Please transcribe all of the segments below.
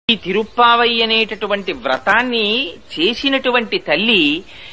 ఈ తిరుప్పావై అనేటటువంటి వ్రతాన్ని చేసినటువంటి తల్లి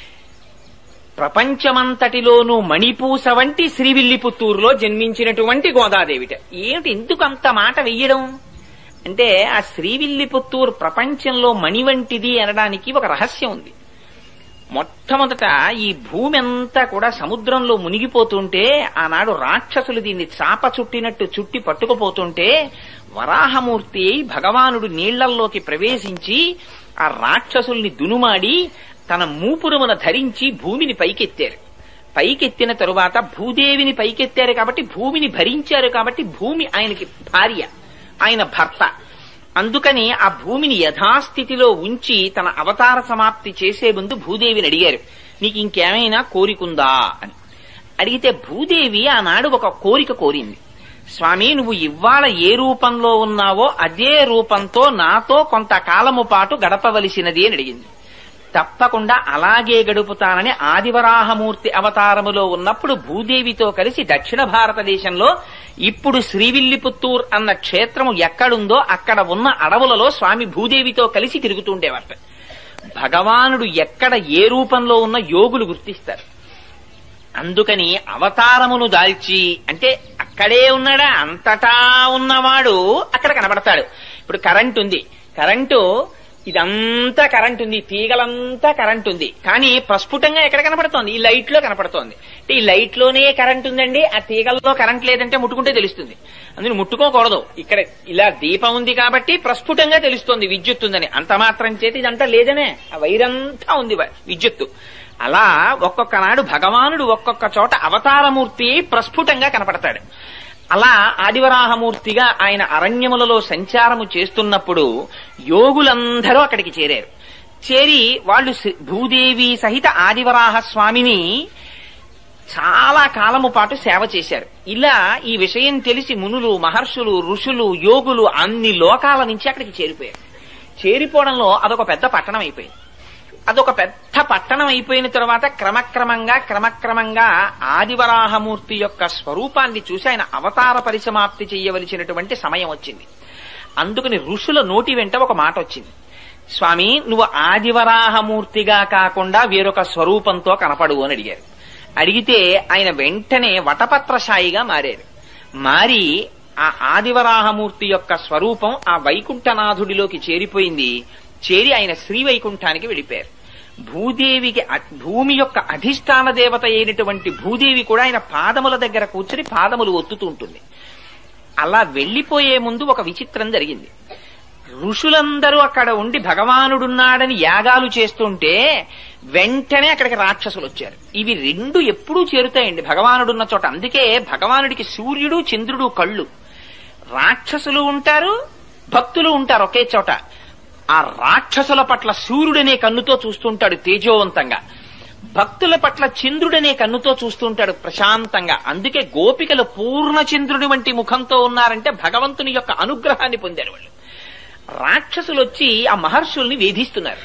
ప్రపంచమంతటిలోనూ మణిపూస వంటి శ్రీవిల్లిపుత్తూరులో జన్మించినటువంటి గోదాదేవిట ఏమిటి ఎందుకు అంత మాట వెయ్యడం అంటే ఆ శ్రీవిల్లిపుత్తూరు ప్రపంచంలో మణి వంటిది అనడానికి ఒక రహస్యం ఉంది మొట్టమొదట ఈ భూమి అంతా కూడా సముద్రంలో మునిగిపోతుంటే ఆనాడు రాక్షసులు దీన్ని చాప చుట్టినట్టు చుట్టి పట్టుకుపోతుంటే వరాహమూర్తి అయి భగవానుడు నీళ్లల్లోకి ప్రవేశించి ఆ రాక్షసుల్ని దునుమాడి తన మూపురమున ధరించి భూమిని పైకెత్తారు పైకెత్తిన తరువాత భూదేవిని పైకెత్తారు కాబట్టి భూమిని భరించారు కాబట్టి భూమి ఆయనకి భార్య ఆయన భర్త అందుకని ఆ భూమిని యథాస్థితిలో ఉంచి తన అవతార సమాప్తి చేసే ముందు భూదేవిని అడిగారు నీకు ఇంకేమైనా కోరికుందా అని అడిగితే భూదేవి ఆనాడు ఒక కోరిక కోరింది స్వామి నువ్వు ఇవాళ ఏ రూపంలో ఉన్నావో అదే రూపంతో నాతో కొంతకాలము పాటు గడపవలసినది అని అడిగింది తప్పకుండా అలాగే గడుపుతానని ఆదివరాహమూర్తి అవతారములో ఉన్నప్పుడు భూదేవితో కలిసి దక్షిణ భారతదేశంలో ఇప్పుడు శ్రీవిల్లిపుత్తూర్ అన్న క్షేత్రము ఎక్కడుందో అక్కడ ఉన్న అడవులలో స్వామి భూదేవితో కలిసి తిరుగుతుండేవారట భగవానుడు ఎక్కడ ఏ రూపంలో ఉన్న యోగులు గుర్తిస్తారు అందుకని అవతారమును దాల్చి అంటే అక్కడే ఉన్నాడా అంతటా ఉన్నవాడు అక్కడ కనబడతాడు ఇప్పుడు కరెంట్ ఉంది కరెంటు ఇదంతా కరెంట్ ఉంది తీగలంతా కరెంట్ ఉంది కానీ ప్రస్ఫుటంగా ఎక్కడ కనపడుతోంది ఈ లైట్ లో కనపడుతోంది అంటే ఈ లైట్ లోనే కరెంట్ ఉందండి ఆ తీగల్లో కరెంట్ లేదంటే ముట్టుకుంటే తెలుస్తుంది అందుకని ముట్టుకోకూడదు ఇక్కడ ఇలా దీపం ఉంది కాబట్టి ప్రస్ఫుటంగా తెలుస్తోంది విద్యుత్ ఉందని అంత మాత్రం చేతి ఇదంతా లేదనే ఆ వైరంతా ఉంది వ- విద్యుత్తు అలా ఒక్కొక్క నాడు భగవానుడు ఒక్కొక్క చోట అవతారమూర్తి ప్రస్ఫుటంగా కనపడతాడు అలా ఆదివరాహమూర్తిగా ఆయన అరణ్యములలో సంచారము చేస్తున్నప్పుడు యోగులందరూ అక్కడికి చేరారు చేరి వాళ్ళు శ్రీ- భూదేవి సహిత ఆదివరాహ స్వామిని చాలా కాలము పాటు సేవ చేశారు ఇలా ఈ విషయం తెలిసి మునులు మహర్షులు ఋషులు యోగులు అన్ని లోకాల నుంచి అక్కడికి చేరిపోయారు చేరిపోవడంలో అదొక పెద్ద పట్టణం అయిపోయింది అదొక పెద్ద పట్టణం అయిపోయిన తర్వాత క్రమక్రమంగా క్రమక్రమంగా ఆదివరాహమూర్తి యొక్క స్వరూపాన్ని చూసి ఆయన అవతార పరిసమాప్తి చేయవలసినటువంటి సమయం వచ్చింది అందుకని ఋషుల నోటి వెంట ఒక మాట వచ్చింది స్వామి నువ్వు ఆదివరాహమూర్తిగా కాకుండా వేరొక స్వరూపంతో కనపడు అని అడిగారు అడిగితే ఆయన వెంటనే వటపత్రశాయిగా మారారు మారి ఆ ఆదివరాహమూర్తి యొక్క స్వరూపం ఆ వైకుంఠనాథుడిలోకి చేరిపోయింది చేరి ఆయన శ్రీ వైకుంఠానికి వెళ్ళిపోయారు భూదేవికి అ- భూమి యొక్క అధిష్టాన దేవత అయినటువంటి భూదేవి కూడా ఆయన పాదముల దగ్గర కూర్చుని పాదములు ఒత్తుతూ ఉంటుంది అలా వెళ్లిపోయే ముందు ఒక విచిత్రం జరిగింది ఋషులందరూ అక్కడ ఉండి భగవానుడున్నాడని యాగాలు చేస్తుంటే వెంటనే అక్కడికి రాక్షసులు వచ్చారు ఇవి రెండు ఎప్పుడూ చేరుతాయండి భగవానుడున్న చోట అందుకే భగవానుడికి సూర్యుడు చంద్రుడు కళ్ళు రాక్షసులు ఉంటారు భక్తులు ఉంటారు ఒకే చోట ఆ రాక్షసుల పట్ల సూర్యుడనే కన్నుతో చూస్తుంటాడు తేజోవంతంగా భక్తుల పట్ల చంద్రుడనే కన్నుతో చూస్తుంటాడు ప్రశాంతంగా అందుకే గోపికలు పూర్ణ చంద్రుడి వంటి ముఖంతో ఉన్నారంటే భగవంతుని యొక్క అనుగ్రహాన్ని పొందారు వాళ్ళు రాక్షసులు వచ్చి ఆ మహర్షుల్ని వేధిస్తున్నారు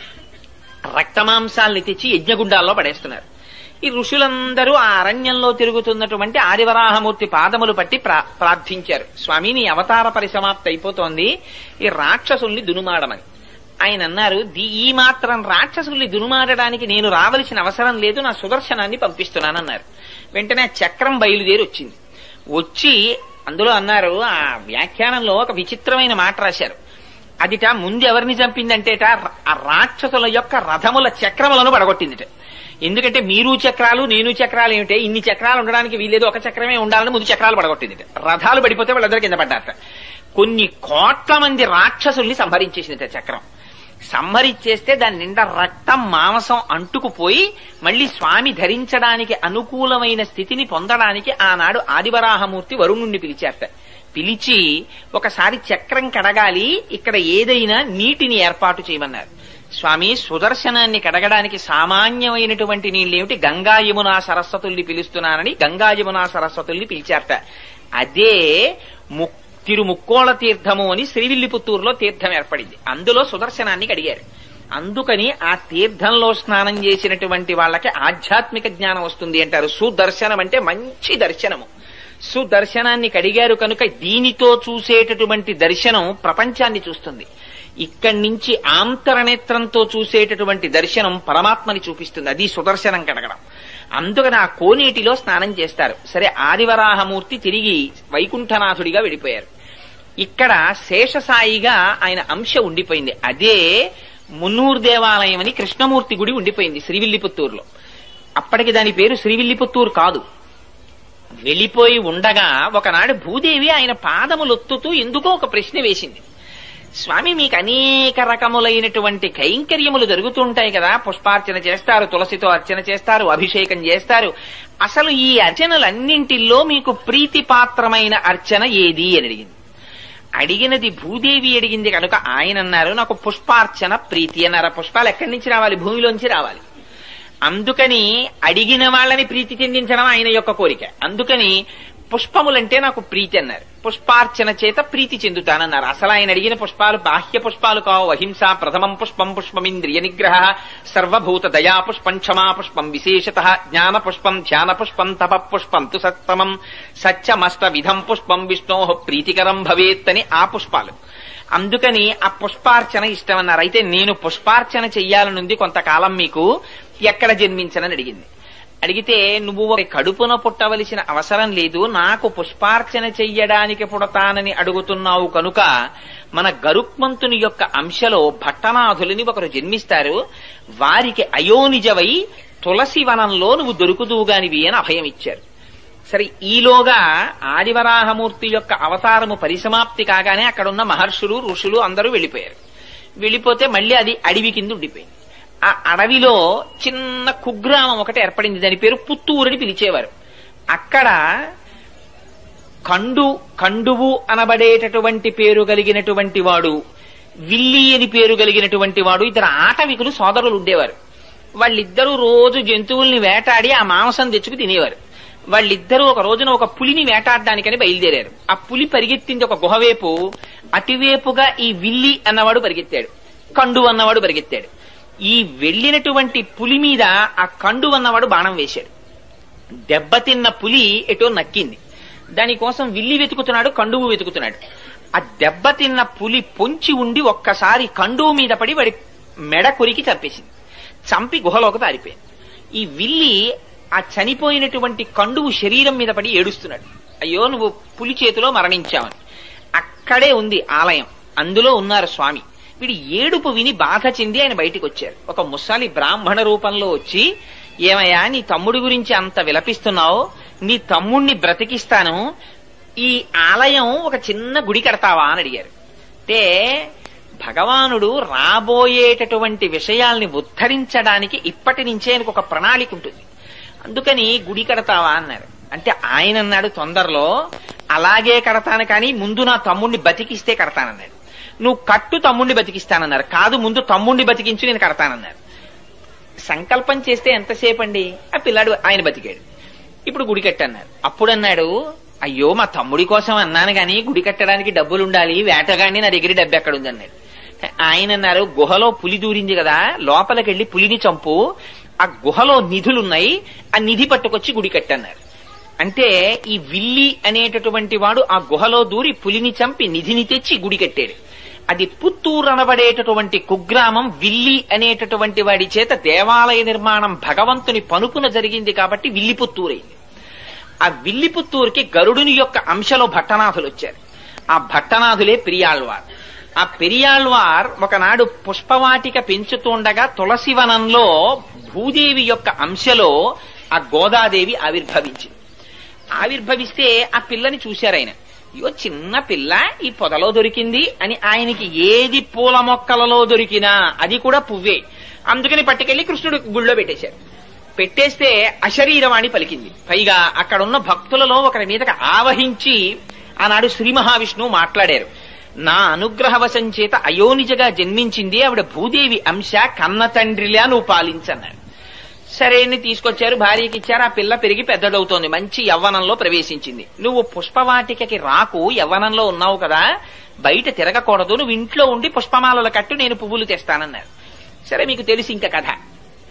రక్తమాంసాల్ని తెచ్చి యజ్ఞగుండాల్లో పడేస్తున్నారు ఈ ఋషులందరూ ఆ అరణ్యంలో తిరుగుతున్నటువంటి ఆదివరాహమూర్తి పాదములు పట్టి ప్రా- ప్రార్థించారు స్వామి నీ అవతార పరిసమాప్తి అయిపోతోంది ఈ రాక్షసుల్ని దునుమాడమని ఆయన అన్నారు "ది- ఈ మాత్రం రాక్షసుల్ని దునుమాడడానికి నేను రావలసిన అవసరం లేదు నా సుదర్శనాన్ని పంపిస్తున్నానన్నారు వెంటనే ఆ చక్రం బయలుదేరి వచ్చింది వచ్చి అందులో అన్నారు ఆ వ్యాఖ్యానంలో ఒక విచిత్రమైన మాట రాశారు అదిట ముందు ఎవరిని చంపిందంటేట ఆ రాక్షసుల యొక్క రథముల చక్రములను పడగొట్టిందిట ఎందుకంటే మీరు చక్రాలు నేను చక్రాలు ఏమిటే ఇన్ని చక్రాలు ఉండడానికి వీలేదు ఒక చక్రమే ఉండాలని ముందు చక్రాలు పడగొట్టిందిట రథాలు పడిపోతే వాళ్ళందరూ కింద పడ్డారట కొన్ని కోట్ల మంది రాక్షసుల్ని సంహరించేసిందిట చక్రం సంహరించేస్తే దాని నిండా రక్తం మాంసం అంటుకుపోయి మళ్ళీ స్వామి ధరించడానికి అనుకూలమైన స్థితిని పొందడానికి ఆనాడు ఆదివరాహమూర్తి వరుణుణ్ణి పిలిచారట పిలిచి ఒకసారి చక్రం కడగాలి ఇక్కడ ఏదైనా నీటిని ఏర్పాటు చేయమన్నారు స్వామి సుదర్శనాన్ని కడగడానికి సామాన్యమైనటువంటి నీళ్ళేమిటి గంగా యమునా సరస్వతుల్ని పిలుస్తున్నానని గంగా యమునా సరస్వతుల్ని పిలిచారట అదే ము- తిరుముక్కోళ తీర్థము అని శ్రీవిల్లిపుత్తూరులో తీర్థం ఏర్పడింది అందులో సుదర్శనాన్ని కడిగారు అందుకని ఆ తీర్థంలో స్నానం చేసినటువంటి వాళ్ళకి ఆధ్యాత్మిక జ్ఞానం వస్తుంది అంటారు సుదర్శనం అంటే మంచి దర్శనము సుదర్శనాన్ని కడిగారు కనుక దీనితో చూసేటటువంటి దర్శనం ప్రపంచాన్ని చూస్తుంది ఇక్కడి నుంచి ఆంతరనేత్రంతో చూసేటటువంటి దర్శనం పరమాత్మని చూపిస్తుంది అది సుదర్శనం కడగడం అందుకని ఆ కోనేటిలో స్నానం చేస్తారు సరే ఆదివరాహమూర్తి తిరిగి వైకుంఠనాథుడిగా వెళ్ళిపోయారు ఇక్కడ శేషసాయిగా ఆయన అంశ ఉండిపోయింది అదే మున్నూరు దేవాలయం అని కృష్ణమూర్తి గుడి ఉండిపోయింది శ్రీవిల్లిపుత్తూరులో అప్పటికి దాని పేరు శ్రీవిల్లిపుత్తూరు కాదు వెళ్ళిపోయి ఉండగా ఒకనాడు భూదేవి ఆయన పాదములొత్తుతూ ఎందుకో ఒక ప్రశ్న వేసింది స్వామి మీకు అనేక రకములైనటువంటి కైంకర్యములు జరుగుతుంటాయి కదా పుష్పార్చన చేస్తారు తులసితో అర్చన చేస్తారు అభిషేకం చేస్తారు అసలు ఈ అర్చనలన్నింటిల్లో మీకు ప్రీతిపాత్రమైన అర్చన ఏది అని అడిగింది అడిగినది భూదేవి అడిగింది కనుక ఆయన అన్నారు నాకు పుష్పార్చన ప్రీతి అన్నారు ఆ పుష్పాలు ఎక్కడి నుంచి రావాలి భూమిలోంచి రావాలి అందుకని అడిగిన వాళ్ళని ప్రీతి చెందించడం ఆయన యొక్క కోరిక అందుకని పుష్పములంటే నాకు ప్రీతి అన్నారు పుష్పార్చన చేత ప్రీతి చెందుతానన్నారు అసలు ఆయన అడిగిన పుష్పాలు బాహ్య పుష్పాలు కావు అహింస ప్రథమం పుష్పం పుష్పమింద్రియ నిగ్రహ సర్వభూత దయా పుష్పం క్షమా పుష్పం విశేషత జ్ఞాన పుష్పం ధ్యాన పుష్పం తప పుష్పం తు సత్తమం సత్యమష్ట విధం పుష్పం విష్ణో ప్రీతికరం భవేత్ అని ఆ పుష్పాలు అందుకని ఆ పుష్పార్చన ఇష్టమన్నారు అయితే నేను పుష్పార్చన చెయ్యాలనుంది కొంతకాలం మీకు ఎక్కడ జన్మించనని అడిగింది అడిగితే నువ్వు ఒక కడుపున పుట్టవలసిన అవసరం లేదు నాకు పుష్పార్చన చెయ్యడానికి పుడతానని అడుగుతున్నావు కనుక మన గరుక్మంతుని యొక్క అంశలో భట్టనాథులని ఒకరు జన్మిస్తారు వారికి అయోనిజవై తులసి వనంలో నువ్వు దొరుకుదువుగానివి అని అభయం ఇచ్చారు సరే ఈలోగా ఆదివరాహమూర్తి యొక్క అవతారము పరిసమాప్తి కాగానే అక్కడున్న మహర్షులు ఋషులు అందరూ వెళ్ళిపోయారు వెళ్ళిపోతే మళ్ళీ అది అడవి కింద ఉండిపోయింది ఆ అడవిలో చిన్న కుగ్రామం ఒకటి ఏర్పడింది దాని పేరు పుత్తూరుని పిలిచేవారు అక్కడ కండు కండువు అనబడేటటువంటి పేరు కలిగినటువంటి వాడు విల్లి అని పేరు కలిగినటువంటి వాడు ఇద్దరు ఆటవికులు సోదరులు ఉండేవారు వాళ్ళిద్దరూ రోజు జంతువుల్ని వేటాడి ఆ మాంసం తెచ్చుకు తినేవారు వాళ్ళిద్దరూ ఒక రోజున ఒక పులిని వేటాడడానికని బయలుదేరారు ఆ పులి పరిగెత్తింది ఒక గుహవేపు అటువేపుగా ఈ విల్లి అన్నవాడు పరిగెత్తాడు కండు అన్నవాడు పరిగెత్తాడు ఈ వెళ్ళినటువంటి పులి మీద ఆ కండు అన్నవాడు బాణం వేశాడు దెబ్బతిన్న పులి ఎటో నక్కింది దానికోసం విల్లి వెతుకుతున్నాడు కండువు వెతుకుతున్నాడు ఆ దెబ్బతిన్న పులి పొంచి ఉండి ఒక్కసారి కండువు మీద పడి వాడి మెడ కొరికి చంపేసింది చంపి గుహలోకి పారిపోయింది ఈ విల్లి ఆ చనిపోయినటువంటి కండువు శరీరం మీద పడి ఏడుస్తున్నాడు అయ్యో నువ్వు పులి చేతిలో మరణించావని అక్కడే ఉంది ఆలయం అందులో ఉన్నారు స్వామి వీడి ఏడుపు విని బాధ చెంది ఆయన బయటికి వచ్చారు ఒక ముసలి బ్రాహ్మణ రూపంలో వచ్చి ఏమయ్యా నీ తమ్ముడి గురించి అంత విలపిస్తున్నావు నీ తమ్ముణ్ణి బ్రతికిస్తాను ఈ ఆలయం ఒక చిన్న గుడి కడతావా అని అడిగారు అంటే భగవానుడు రాబోయేటటువంటి విషయాల్ని ఉద్ధరించడానికి ఇప్పటి నుంచే ఆయనకు ఒక ప్రణాళిక ఉంటుంది అందుకని గుడి కడతావా అన్నారు అంటే ఆయన అన్నాడు తొందరలో అలాగే కడతాను కానీ ముందు నా తమ్ముణ్ణి బతికిస్తే కడతానన్నాడు నువ్వు కట్టు తమ్ముణ్ణి బతికిస్తానన్నారు కాదు ముందు తమ్ముణ్ణి బతికించి నేను కడతానన్నారు సంకల్పం చేస్తే ఎంతసేపు అండి ఆ పిల్లాడు ఆయన బతికాడు ఇప్పుడు గుడి కట్టన్నారు అప్పుడు అన్నాడు అయ్యో మా తమ్ముడి కోసం అన్నాను గాని గుడి కట్టడానికి డబ్బులు ఉండాలి వేటగాడిని నా దగ్గర డబ్బు ఎక్కడ ఉంది అన్నాడు ఆయన అన్నారు గుహలో పులి దూరింది కదా లోపలికెళ్లి పులిని చంపు ఆ గుహలో నిధులున్నాయి ఆ నిధి పట్టుకొచ్చి గుడి కట్టన్నారు అంటే ఈ విల్లి అనేటటువంటి వాడు ఆ గుహలో దూరి పులిని చంపి నిధిని తెచ్చి గుడి కట్టాడు అది పుత్తూరు అనబడేటటువంటి కుగ్రామం విల్లి అనేటటువంటి వాడి చేత దేవాలయ నిర్మాణం భగవంతుని పనుపున జరిగింది కాబట్టి విల్లి పుత్తూరైంది ఆ విల్లి పుత్తూరుకి గరుడుని యొక్క అంశలో భట్టనాథులు వచ్చారు ఆ భట్టనాథులే పెరియాళ్వార్ ఆ పెరియాళ్వార్ ఒకనాడు పుష్పవాటిక పెంచుతుండగా తులసివనంలో భూదేవి యొక్క అంశలో ఆ గోదాదేవి ఆవిర్భవించింది ఆవిర్భవిస్తే ఆ పిల్లని చూశారు ఆయన అయ్యో చిన్న పిల్ల ఈ పొదలో దొరికింది అని ఆయనకి ఏది పూల మొక్కలలో దొరికినా అది కూడా పువ్వే అందుకని పట్టుకెళ్లి కృష్ణుడు గుళ్ళో పెట్టేశారు పెట్టేస్తే అశరీరవాణి పలికింది పైగా అక్కడున్న భక్తులలో ఒకరి మీదకి ఆవహించి ఆనాడు శ్రీ మహావిష్ణువు మాట్లాడారు నా అనుగ్రహవశం చేత అయోనిజగా జన్మించింది ఆవిడ భూదేవి అంశ కన్న తండ్రిలా నువ్వు పాలించన్నాడు సరే అని తీసుకొచ్చారు భార్యకి ఇచ్చారు ఆ పిల్ల పెరిగి పెద్దదవుతోంది మంచి యవ్వనంలో ప్రవేశించింది నువ్వు పుష్పవాటికకి రాకు యవ్వనంలో ఉన్నావు కదా బయట తిరగకూడదు నువ్వు ఇంట్లో ఉండి పుష్పమాలల కట్టు నేను పువ్వులు తెస్తానన్నారు సరే మీకు తెలిసి ఇంకా కథ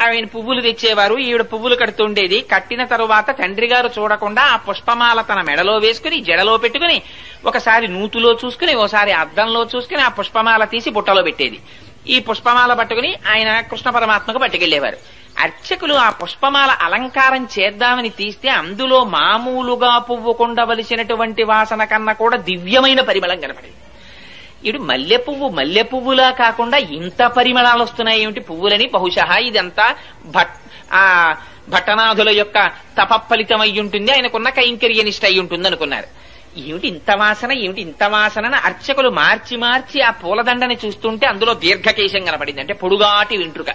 ఆయన పువ్వులు తెచ్చేవారు ఈవిడ పువ్వులు కడుతుండేది కట్టిన తరువాత తండ్రి గారు చూడకుండా ఆ పుష్పమాల తన మెడలో వేసుకుని జడలో పెట్టుకుని ఒకసారి నూతులో చూసుకుని ఓసారి అద్దంలో చూసుకుని ఆ పుష్పమాల తీసి బుట్టలో పెట్టేది ఈ పుష్పమాల పట్టుకుని ఆయన కృష్ణ పరమాత్మకు పట్టుకెళ్లేవారు అర్చకులు ఆ పుష్పమాల అలంకారం చేద్దామని తీస్తే అందులో మామూలుగా పువ్వు కొండవలసినటువంటి వాసన కన్నా కూడా దివ్యమైన పరిమళం కనపడింది ఇడు మల్లె పువ్వు మల్లె పువ్వులా కాకుండా ఇంత పరిమళాలు వస్తున్నాయి ఏమిటి పువ్వులని బహుశా ఇదంతా భట్ ఆ భట్టనాథుల యొక్క తప ఫలితం అయి ఉంటుంది ఆయనకున్న కైంకర్యనిష్ట అయి ఉంటుంది అనుకున్నారు ఏమిటి ఇంత వాసన ఏమిటి ఇంత వాసన అని అర్చకులు మార్చి మార్చి ఆ పూలదండని చూస్తుంటే అందులో దీర్ఘకేశం కనపడింది అంటే పొడుగాటి వెంట్రుక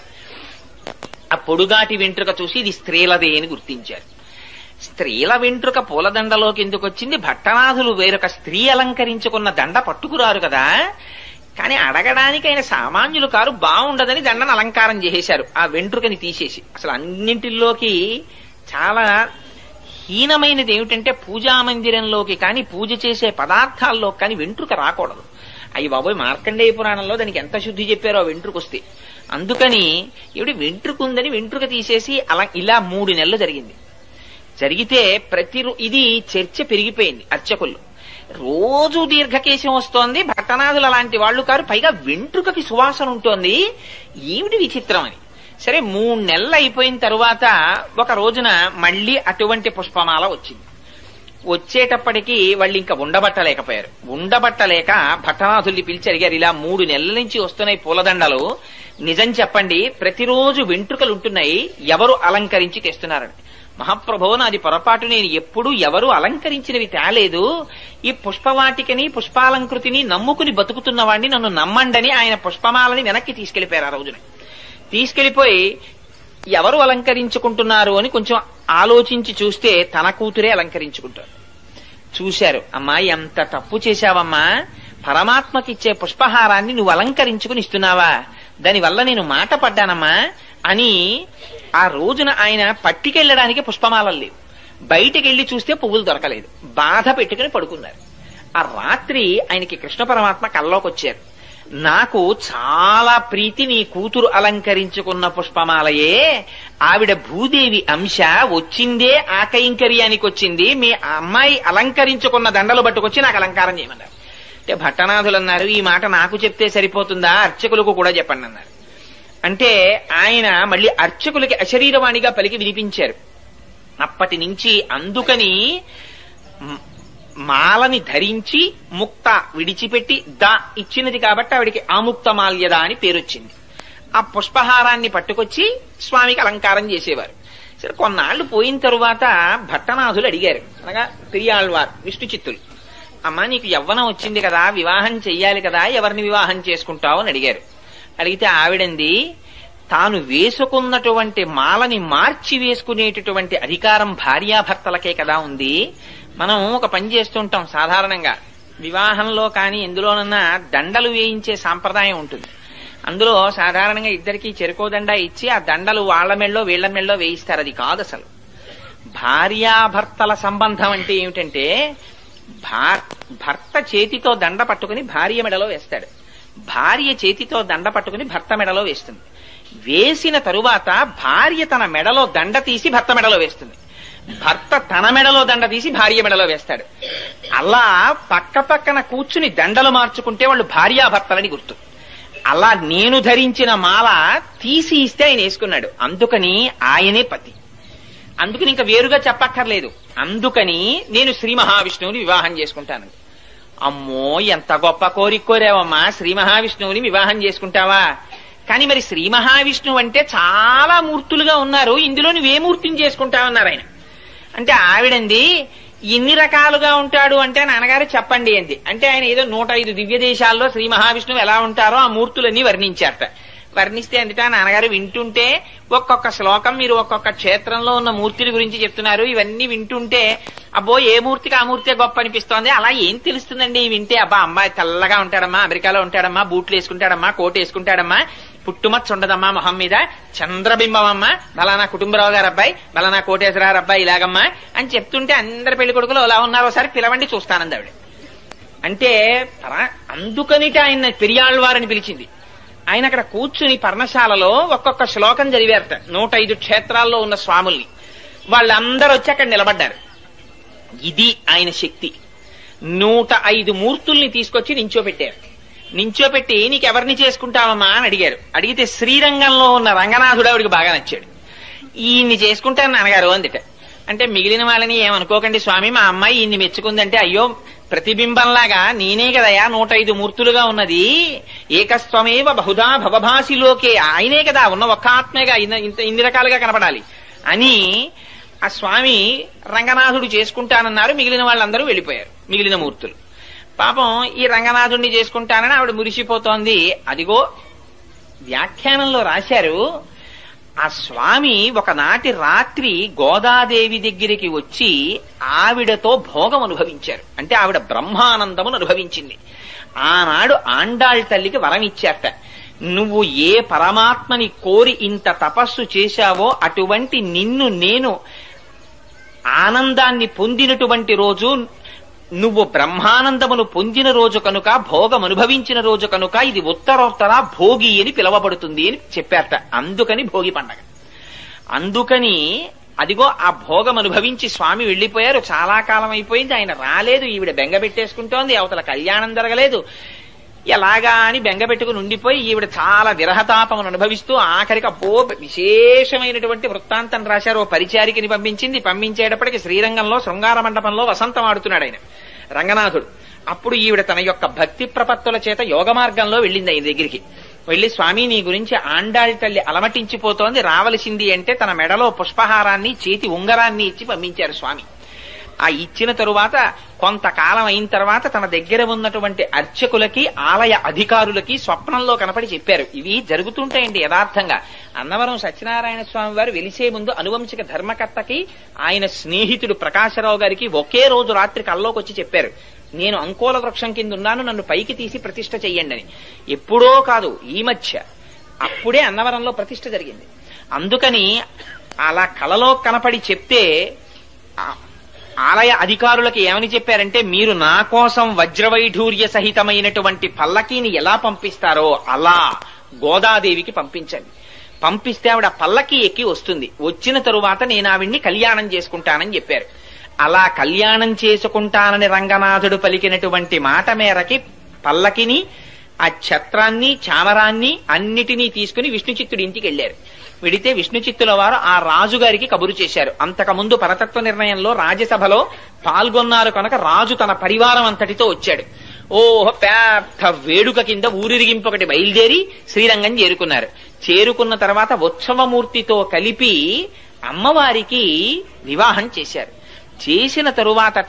ఆ పొడుగాటి వెంట్రుక చూసి ఇది స్త్రీలదే అని గుర్తించారు స్త్రీల వెంట్రుక పూలదండలోకి ఎందుకు వచ్చింది భట్టనాథులు వేరొక స్త్రీ అలంకరించుకున్న దండ పట్టుకురారు కదా కానీ అడగడానికి ఆయన సామాన్యులు కారు బాగుండదని దండను అలంకారం చేసేశారు ఆ వెంట్రుకని తీసేసి అసలు అన్నింటిలోకి చాలా హీనమైనది ఏమిటంటే పూజా మందిరంలోకి కానీ పూజ చేసే పదార్థాల్లో కానీ వెంట్రుక రాకూడదు అయ్యి బాబోయ్ మార్కండేయ పురాణంలో దానికి ఎంత శుద్ధి చెప్పారో ఆ వెంట్రుక వస్తే అందుకని ఏమిటి వెంట్రుక ఉందని వెంట్రుక తీసేసి అలా ఇలా మూడు నెలలు జరిగింది జరిగితే ప్రతి ఇది చర్చ పెరిగిపోయింది అర్చకుల్లో రోజు దీర్ఘకేశం వస్తోంది భట్టనాథులు అలాంటి వాళ్ళు కారు పైగా వెంట్రుకకి సువాసన ఉంటోంది ఏమిటి విచిత్రం అని సరే మూడు నెలలు అయిపోయిన తరువాత ఒక రోజున మళ్ళీ అటువంటి పుష్పమాల వచ్చింది వచ్చేటప్పటికి వాళ్ళు ఇంకా ఉండబట్టలేకపోయారు ఉండబట్టలేక భట్టనాథుల్ని పిలిచి అడిగారు ఇలా మూడు నెలల నుంచి వస్తున్నాయి పూలదండలు నిజం చెప్పండి ప్రతిరోజు వెంట్రుకలు ఉంటున్నాయి ఎవరు అలంకరించి తెస్తున్నారని మహాప్రభో నాది పొరపాటు నేను ఎప్పుడూ ఎవరు అలంకరించినవి తేలేదు ఈ పుష్పవాటికని పుష్పాలంకృతిని నమ్ముకుని బతుకుతున్న వాడిని నన్ను నమ్మండని ఆయన పుష్పమాలని వెనక్కి తీసుకెళ్లిపోయారు ఆ రోజున తీసుకెళ్లిపోయి ఎవరు అలంకరించుకుంటున్నారు అని కొంచెం ఆలోచించి చూస్తే తన కూతురే అలంకరించుకుంటారు చూశారు అమ్మా ఎంత తప్పు చేశావమ్మా పరమాత్మకిచ్చే పుష్పహారాన్ని నువ్వు అలంకరించుకుని ఇస్తున్నావా దానివల్ల నేను మాట పడ్డానమ్మా అని ఆ రోజున ఆయన పట్టికెళ్ళడానికి పుష్పమాలలు లేవు బయటికెళ్లి చూస్తే పువ్వులు దొరకలేదు బాధ పెట్టుకుని పడుకున్నారు ఆ రాత్రి ఆయనకి కృష్ణ పరమాత్మ కల్లోకి వచ్చారు నాకు చాలా ప్రీతి నీ కూతురు అలంకరించుకున్న పుష్పమాలయే ఆవిడ భూదేవి అంశ వచ్చిందే ఆ కైంకర్యానికి వచ్చింది మీ అమ్మాయి అలంకరించుకున్న దండలు పట్టుకొచ్చి నాకు అలంకారం చేయమన్నారు అంటే భట్టనాథులు అన్నారు ఈ మాట నాకు చెప్తే సరిపోతుందా అర్చకులకు కూడా చెప్పండి అన్నారు అంటే ఆయన మళ్ళీ అర్చకులకి అశరీరవాణిగా పలికి వినిపించారు అప్పటి నుంచి అందుకని మ్- మాలని ధరించి ముక్త విడిచిపెట్టి ద ఇచ్చినది కాబట్టి ఆవిడికి ఆముక్త మాల్యద అని పేరొచ్చింది ఆ పుష్పహారాన్ని పట్టుకొచ్చి స్వామికి అలంకారం చేసేవారు సరే కొన్నాళ్లు పోయిన తరువాత భట్టనాథులు అడిగారు అనగా పెరియాళ్వార్ విష్ణు చిత్తులు అమ్మా నీకు యవ్వనం వచ్చింది కదా వివాహం చెయ్యాలి కదా ఎవరిని వివాహం చేసుకుంటావు అని అడిగారు అడిగితే ఆవిడంది తాను వేసుకున్నటువంటి మాలని మార్చి వేసుకునేటటువంటి అధికారం భార్యాభర్తలకే కదా ఉంది మనం ఒక పని చేస్తుంటాం సాధారణంగా వివాహంలో కానీ ఎందులోనన్నా దండలు వేయించే సాంప్రదాయం ఉంటుంది అందులో సాధారణంగా ఇద్దరికి చెరుకోదండ ఇచ్చి ఆ దండలు వాళ్ళ మెళ్ళో వీళ్ల మెళ్ళో వేయిస్తారు అది కాదు అసలు భార్యాభర్తల సంబంధం అంటే ఏమిటంటే భా- భర్త చేతితో దండ పట్టుకుని భార్య మెడలో వేస్తాడు భార్య చేతితో దండ పట్టుకుని భర్త మెడలో వేస్తుంది వేసిన తరువాత భార్య తన మెడలో దండ తీసి భర్త మెడలో వేస్తుంది భర్త తన మెడలో దండ తీసి భార్య మెడలో వేస్తాడు అలా పక్క పక్కన కూర్చుని దండలు మార్చుకుంటే వాళ్ళు భార్యాభర్తలని గుర్తు అలా నేను ధరించిన మాల తీసి ఇస్తే ఆయన వేసుకున్నాడు అందుకని ఆయనే పతి అందుకని ఇంకా వేరుగా చెప్పక్కర్లేదు అందుకని నేను శ్రీ మహావిష్ణువుని వివాహం చేసుకుంటాను అమ్మో ఎంత గొప్ప కోరిక కోరావమ్మా శ్రీ మహావిష్ణువుని వివాహం చేసుకుంటావా కానీ మరి శ్రీ మహావిష్ణువు అంటే చాలా మూర్తులుగా ఉన్నారు ఇందులో నువ్వే మూర్తిని చేసుకుంటావన్నారు ఆయన అంటే ఆవిడంది ఇన్ని రకాలుగా ఉంటాడు అంటే నాన్నగారు చెప్పండి అంది అంటే ఆయన ఏదో నూట ఐదు దివ్య దేశాల్లో శ్రీ మహావిష్ణువు ఎలా ఉంటారో ఆ మూర్తులన్నీ వర్ణించారట వర్ణిస్తే అందుట నాన్నగారు వింటుంటే ఒక్కొక్క శ్లోకం మీరు ఒక్కొక్క క్షేత్రంలో ఉన్న మూర్తుల గురించి చెప్తున్నారు ఇవన్నీ వింటుంటే అబ్బో ఏ మూర్తికి ఆ మూర్తే గొప్ప అనిపిస్తోంది అలా ఏం తెలుస్తుందండి వింటే అబ్బా అమ్మాయి తెల్లగా ఉంటాడమ్మా అమెరికాలో ఉంటాడమ్మా బూట్లు వేసుకుంటాడమ్మా కోట్ వేసుకుంటాడమ్మా పుట్టుమచ్చ ఉండదమ్మా మొహం మీద చంద్రబింబం అమ్మా బలానా కుటుంబరావు గారు అబ్బాయి బలానా కోటేశ్వరరావు అబ్బాయి ఇలాగమ్మా అని చెప్తుంటే అందరి పెళ్లి కొడుకులు ఎలా ఉన్నారో ఒకసారి పిలవండి చూస్తానంది ఆవిడ అంటే పరా- అందుకనిట ఆయన పెరియాళ్వారని పిలిచింది ఆయన అక్కడ కూర్చుని పర్ణశాలలో ఒక్కొక్క శ్లోకం చదివారట నూట ఐదు క్షేత్రాల్లో ఉన్న స్వాముల్ని వాళ్ళందరూ వచ్చి అక్కడ నిలబడ్డారు ఇది ఆయన శక్తి నూట ఐదు మూర్తుల్ని తీసుకొచ్చి నించోపెట్టారు నించోపెట్టి నీకెవరిని చేసుకుంటావమ్మా అని అడిగారు అడిగితే శ్రీరంగంలో ఉన్న రంగనాథుడు ఆవిడికి బాగా నచ్చాడు ఈయన్ని చేసుకుంటాను నాన్నగారు అందిట అంటే మిగిలిన వాళ్ళని ఏమనుకోకండి స్వామి మా అమ్మాయి ఈయన్ని మెచ్చుకుందంటే అయ్యో ప్రతిబింబంలాగా నేనే కదయా నూట ఐదు మూర్తులుగా ఉన్నది ఏకస్వమేవ బహుదా భవభాసిలోకే ఆయనే కదా ఉన్న ఒక్క ఆత్మేగా ఇన్న- ఇంత ఇన్ని రకాలుగా కనపడాలి అని ఆ స్వామి రంగనాథుడు చేసుకుంటానన్నారు మిగిలిన వాళ్ళందరూ వెళ్ళిపోయారు మిగిలిన మూర్తులు పాపం ఈ రంగనాథుడిని చేసుకుంటానని ఆవిడ మురిసిపోతోంది అదిగో వ్యాఖ్యానంలో రాశారు ఆ స్వామి ఒకనాటి రాత్రి గోదాదేవి దగ్గరికి వచ్చి ఆవిడతో భోగం అనుభవించారు అంటే ఆవిడ బ్రహ్మానందమును అనుభవించింది ఆనాడు ఆండాళ్ తల్లికి వరం ఇచ్చారట నువ్వు ఏ పరమాత్మని కోరి ఇంత తపస్సు చేశావో అటువంటి నిన్ను నేను ఆనందాన్ని పొందినటువంటి రోజు నువ్వు బ్రహ్మానందమును పొందిన రోజు కనుక భోగం అనుభవించిన రోజు కనుక ఇది ఉత్తరోత్తర భోగి అని పిలవబడుతుంది అని చెప్పారట అందుకని భోగి పండగ అందుకని అదిగో ఆ భోగం అనుభవించి స్వామి వెళ్లిపోయారు చాలా కాలం అయిపోయింది ఆయన రాలేదు ఈవిడ బెంగ పెట్టేసుకుంటోంది అవతల కళ్యాణం జరగలేదు ఎలాగా అని బెంగ పెట్టుకుని ఉండిపోయి ఈవిడ చాలా విరహతాపమును అనుభవిస్తూ ఆఖరికి అబ్బో విశేషమైనటువంటి వృత్తాంతం రాశారు ఓ పరిచారికని పంపించింది పంపించేటప్పటికి శ్రీరంగంలో శృంగార మండపంలో వసంతం ఆడుతున్నాడు ఆయన రంగనాథుడు అప్పుడు ఈవిడ తన యొక్క భక్తి ప్రపత్తుల చేత యోగ మార్గంలో వెళ్ళింది ఆయన దగ్గరికి వెళ్లి స్వామి నీ గురించి ఆండాళ్ తల్లి అలమటించిపోతోంది రావలసింది అంటే తన మెడలో పుష్పహారాన్ని చేతి ఉంగరాన్ని ఇచ్చి పంపించారు స్వామి ఆ ఇచ్చిన తరువాత కొంతకాలం అయిన తర్వాత తన దగ్గర ఉన్నటువంటి అర్చకులకి ఆలయ అధికారులకి స్వప్నంలో కనపడి చెప్పారు ఇవి జరుగుతుంటాయండి యథార్థంగా అన్నవరం సత్యనారాయణ స్వామి వారు వెలిసే ముందు అనువంశిక ధర్మకర్తకి ఆయన స్నేహితుడు ప్రకాశరావు గారికి ఒకే రోజు రాత్రి కల్లోకి వచ్చి చెప్పారు నేను అంకోల వృక్షం కింద ఉన్నాను నన్ను పైకి తీసి ప్రతిష్ఠ చెయ్యండి అని ఎప్పుడో కాదు ఈ మధ్య అప్పుడే అన్నవరంలో ప్రతిష్ఠ జరిగింది అందుకని అలా కలలో కనపడి చెప్తే ఆ ఆలయ అధికారులకి ఏమని చెప్పారంటే మీరు నా కోసం వజ్రవైఢూర్య సహితమైనటువంటి పల్లకీని ఎలా పంపిస్తారో అలా గోదాదేవికి పంపించండి పంపిస్తే ఆవిడ పల్లకి ఎక్కి వస్తుంది వచ్చిన తరువాత నేను ఆవిడ్ని కళ్యాణం చేసుకుంటానని చెప్పారు అలా కళ్యాణం చేసుకుంటానని రంగనాథుడు పలికినటువంటి మాట మేరకి పల్లకిని ఆ ఛత్రాన్ని చామరాన్ని అన్నిటినీ తీసుకుని విష్ణుచిత్తుడి ఇంటికి వెళ్లారు వెడితే విష్ణుచిత్తుల వారు ఆ రాజుగారికి కబురు చేశారు అంతకుముందు పరతత్వ నిర్ణయంలో రాజ్యసభలో పాల్గొన్నారు కనుక రాజు తన పరివారం అంతటితో వచ్చాడు ఓహో పెద్ద వేడుక కింద ఊరిరిగింపు ఒకటి బయలుదేరి శ్రీరంగం చేరుకున్నారు చేరుకున్న తర్వాత ఉత్సవమూర్తితో కలిపి అమ్మవారికి వివాహం చేశారు చేసిన తరువాతట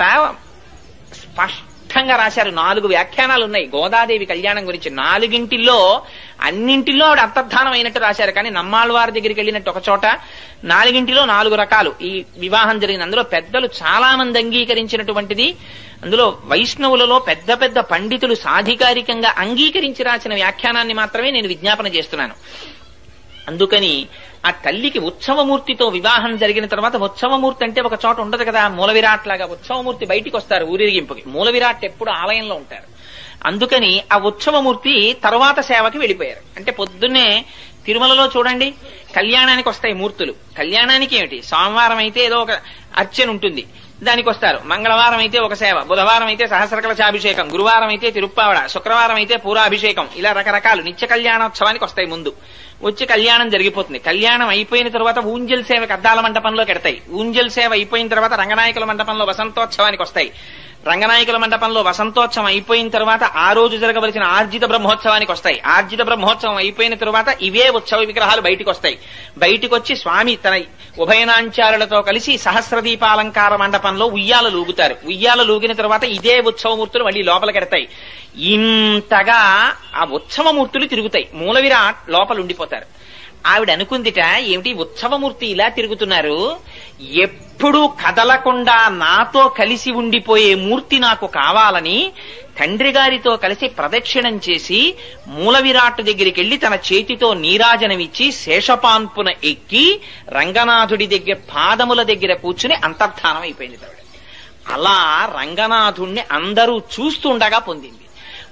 స్పష్టంగా రాశారు నాలుగు వ్యాఖ్యానాలు ఉన్నాయి గోదాదేవి కళ్యాణం గురించి నాలుగింటిల్లో అన్నింటిలో ఆవిడ అంతర్ధానం అయినట్టు రాశారు కానీ నమ్మాళ్ళవారి దగ్గరికి వెళ్ళినట్టు ఒక చోట నాలుగింటిలో నాలుగు రకాలు ఈ వివాహం జరిగిన అందులో పెద్దలు చాలా మంది అంగీకరించినటువంటిది అందులో వైష్ణవులలో పెద్ద పెద్ద పండితులు సాధికారికంగా అంగీకరించి రాసిన వ్యాఖ్యానాన్ని మాత్రమే నేను విజ్ఞాపన చేస్తున్నాను అందుకని ఆ తల్లికి ఉత్సవమూర్తితో వివాహం జరిగిన తర్వాత ఉత్సవమూర్తి అంటే ఒక చోట ఉండదు కదా మూల విరాట్ లాగా ఉత్సవమూర్తి బయటికి వస్తారు ఊరేగింపుకి మూల విరాట్ ఎప్పుడు ఆలయంలో ఉంటారు అందుకని ఆ ఉత్సవమూర్తి తర్వాత సేవకి వెళ్ళిపోయారు అంటే పొద్దున్నే తిరుమలలో చూడండి కళ్యాణానికి వస్తాయి మూర్తులు కళ్యాణానికి ఏమిటి సోమవారం అయితే ఏదో ఒక అర్చన ఉంటుంది దానికి వస్తారు మంగళవారం అయితే ఒక సేవ బుధవారం అయితే సహస్రకలశాభిషేకం గురువారం అయితే తిరుప్పావడ శుక్రవారం అయితే పూరాభిషేకం ఇలా రకరకాలు నిత్య కళ్యాణోత్సవానికి వస్తాయి ముందు వచ్చి కళ్యాణం జరిగిపోతుంది కళ్యాణం అయిపోయిన తర్వాత ఊంజల్ సేవకి అద్దాల మండపంలో కెడతాయి ఊంజల్ సేవ అయిపోయిన తర్వాత రంగనాయకుల మండపంలో వసంతోత్సవానికి వస్తాయి రంగనాయకుల మండపంలో వసంతోత్సవం అయిపోయిన తర్వాత ఆ రోజు జరగవలసిన ఆర్జిత బ్రహ్మోత్సవానికి వస్తాయి ఆర్జిత బ్రహ్మోత్సవం అయిపోయిన తర్వాత ఇవే ఉత్సవ విగ్రహాలు బయటికి వస్తాయి బయటికి వచ్చి స్వామి తన ఉభయనాంచారులతో కలిసి సహస్ర దీపాలంకార మండపంలో ఉయ్యాల లూగుతారు ఉయ్యాల లూగిన తర్వాత ఇదే ఉత్సవమూర్తులు మళ్ళీ లోపలికెడతాయి ఇంతగా ఆ ఉత్సవమూర్తులు తిరుగుతాయి మూల విరాట్ లోపల ఉండిపోతారు ఆవిడ అనుకుందిట ఏమిటి ఉత్సవమూర్తి ఇలా తిరుగుతున్నారు ఎప్పుడూ కదలకుండా నాతో కలిసి ఉండిపోయే మూర్తి నాకు కావాలని తండ్రి గారితో కలిసి ప్రదక్షిణం చేసి మూల విరాట్ దగ్గరికి వెళ్లి తన చేతితో నీరాజనమిచ్చి శేషపాన్పున ఎక్కి రంగనాథుడి దగ్గర పాదముల దగ్గర కూర్చుని అంతర్ధానం అయిపోయింది ఆవిడ అలా రంగనాథుణ్ణి అందరూ చూస్తుండగా పొందింది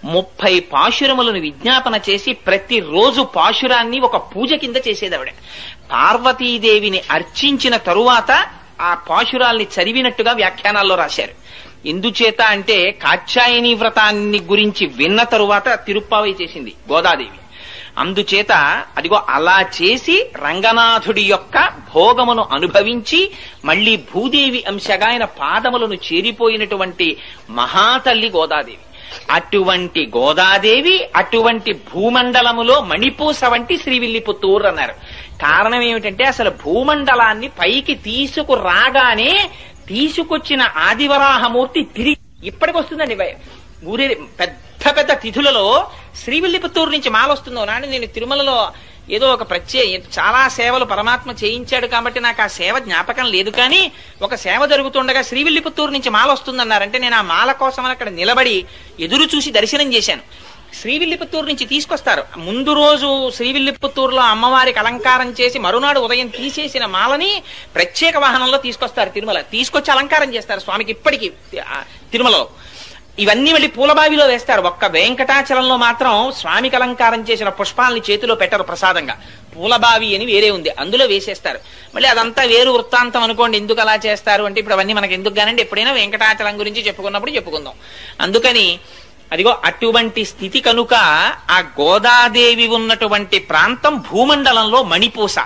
ముప్పై పాశురములను విజ్ఞాపన చేసి ప్రతిరోజు పాశురాన్ని ఒక పూజ కింద చేసేది ఆవిడ పార్వతీదేవిని అర్చించిన తరువాత ఆ పాశురాల్ని చదివినట్టుగా వ్యాఖ్యానాల్లో రాశారు ఎందుచేత అంటే కాత్యాయని వ్రతాన్ని గురించి విన్న తరువాత తిరుప్పావై చేసింది గోదాదేవి అందుచేత అదిగో అలా చేసి రంగనాథుడి యొక్క భోగమును అనుభవించి మళ్ళీ భూదేవి అంశగా ఆయన పాదములను చేరిపోయినటువంటి మహాతల్లి గోదాదేవి అటువంటి గోదాదేవి అటువంటి భూమండలములో మణిపూస వంటి శ్రీవిల్లిపుత్తూరు అన్నారు కారణం ఏమిటంటే అసలు భూమండలాన్ని పైకి తీసుకురాగానే తీసుకొచ్చిన ఆదివరాహమూర్తి తిరిగి ఇప్పటికి వస్తుందండి భయ- ఊరే పెద్ద పెద్ద తిథులలో శ్రీవిల్లిపుత్తూరు నుంచి మాల వస్తుందో నాడు నేను తిరుమలలో ఏదో ఒక ప్రత్యేక చాలా సేవలు పరమాత్మ చేయించాడు కాబట్టి నాకు ఆ సేవ జ్ఞాపకం లేదు కానీ ఒక సేవ జరుగుతుండగా శ్రీవిల్లిపుత్తూరు నుంచి మాల వస్తుందన్నారంటే నేను ఆ మాల కోసం అక్కడ నిలబడి ఎదురు చూసి దర్శనం చేశాను శ్రీవిల్లిపుత్తూరు నుంచి తీసుకొస్తారు ముందు రోజు శ్రీవిల్లిపుత్తూరులో అమ్మవారికి అలంకారం చేసి మరునాడు ఉదయం తీసేసిన మాలని ప్రత్యేక వాహనంలో తీసుకొస్తారు తిరుమల తీసుకొచ్చి అలంకారం చేస్తారు స్వామికి ఇప్పటికీ ఆ, తిరుమలలో ఇవన్నీ మళ్ళీ పూలబావిలో వేస్తారు ఒక్క వెంకటాచలంలో మాత్రం స్వామికి అలంకారం చేసిన పుష్పాలని చేతిలో పెట్టరు ప్రసాదంగా పూలబావి అని వేరే ఉంది అందులో వేసేస్తారు మళ్ళీ అదంతా వేరు వృత్తాంతం అనుకోండి ఎందుకు అలా చేస్తారు అంటే ఇప్పుడు అవన్నీ మనకి ఎందుకు కానండి ఎప్పుడైనా వెంకటాచలం గురించి చెప్పుకున్నప్పుడు చెప్పుకుందాం అందుకని అదిగో అటువంటి స్థితి కనుక ఆ గోదాదేవి ఉన్నటువంటి ప్రాంతం భూమండలంలో మణిపూస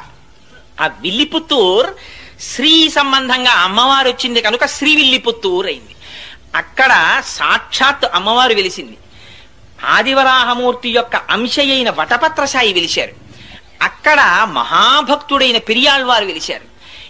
ఆ విల్లిపుత్తూర్ శ్రీ సంబంధంగా అమ్మవారు వచ్చింది కనుక శ్రీ విల్లిపుత్తూర్ అయింది అక్కడ సాక్షాత్ అమ్మవారు వెలిసింది ఆదివరాహమూర్తి యొక్క అంశయైన వటపత్రసాయి వెలిశారు అక్కడ మహాభక్తుడైన పెరియాళ్వారు వెలిశారు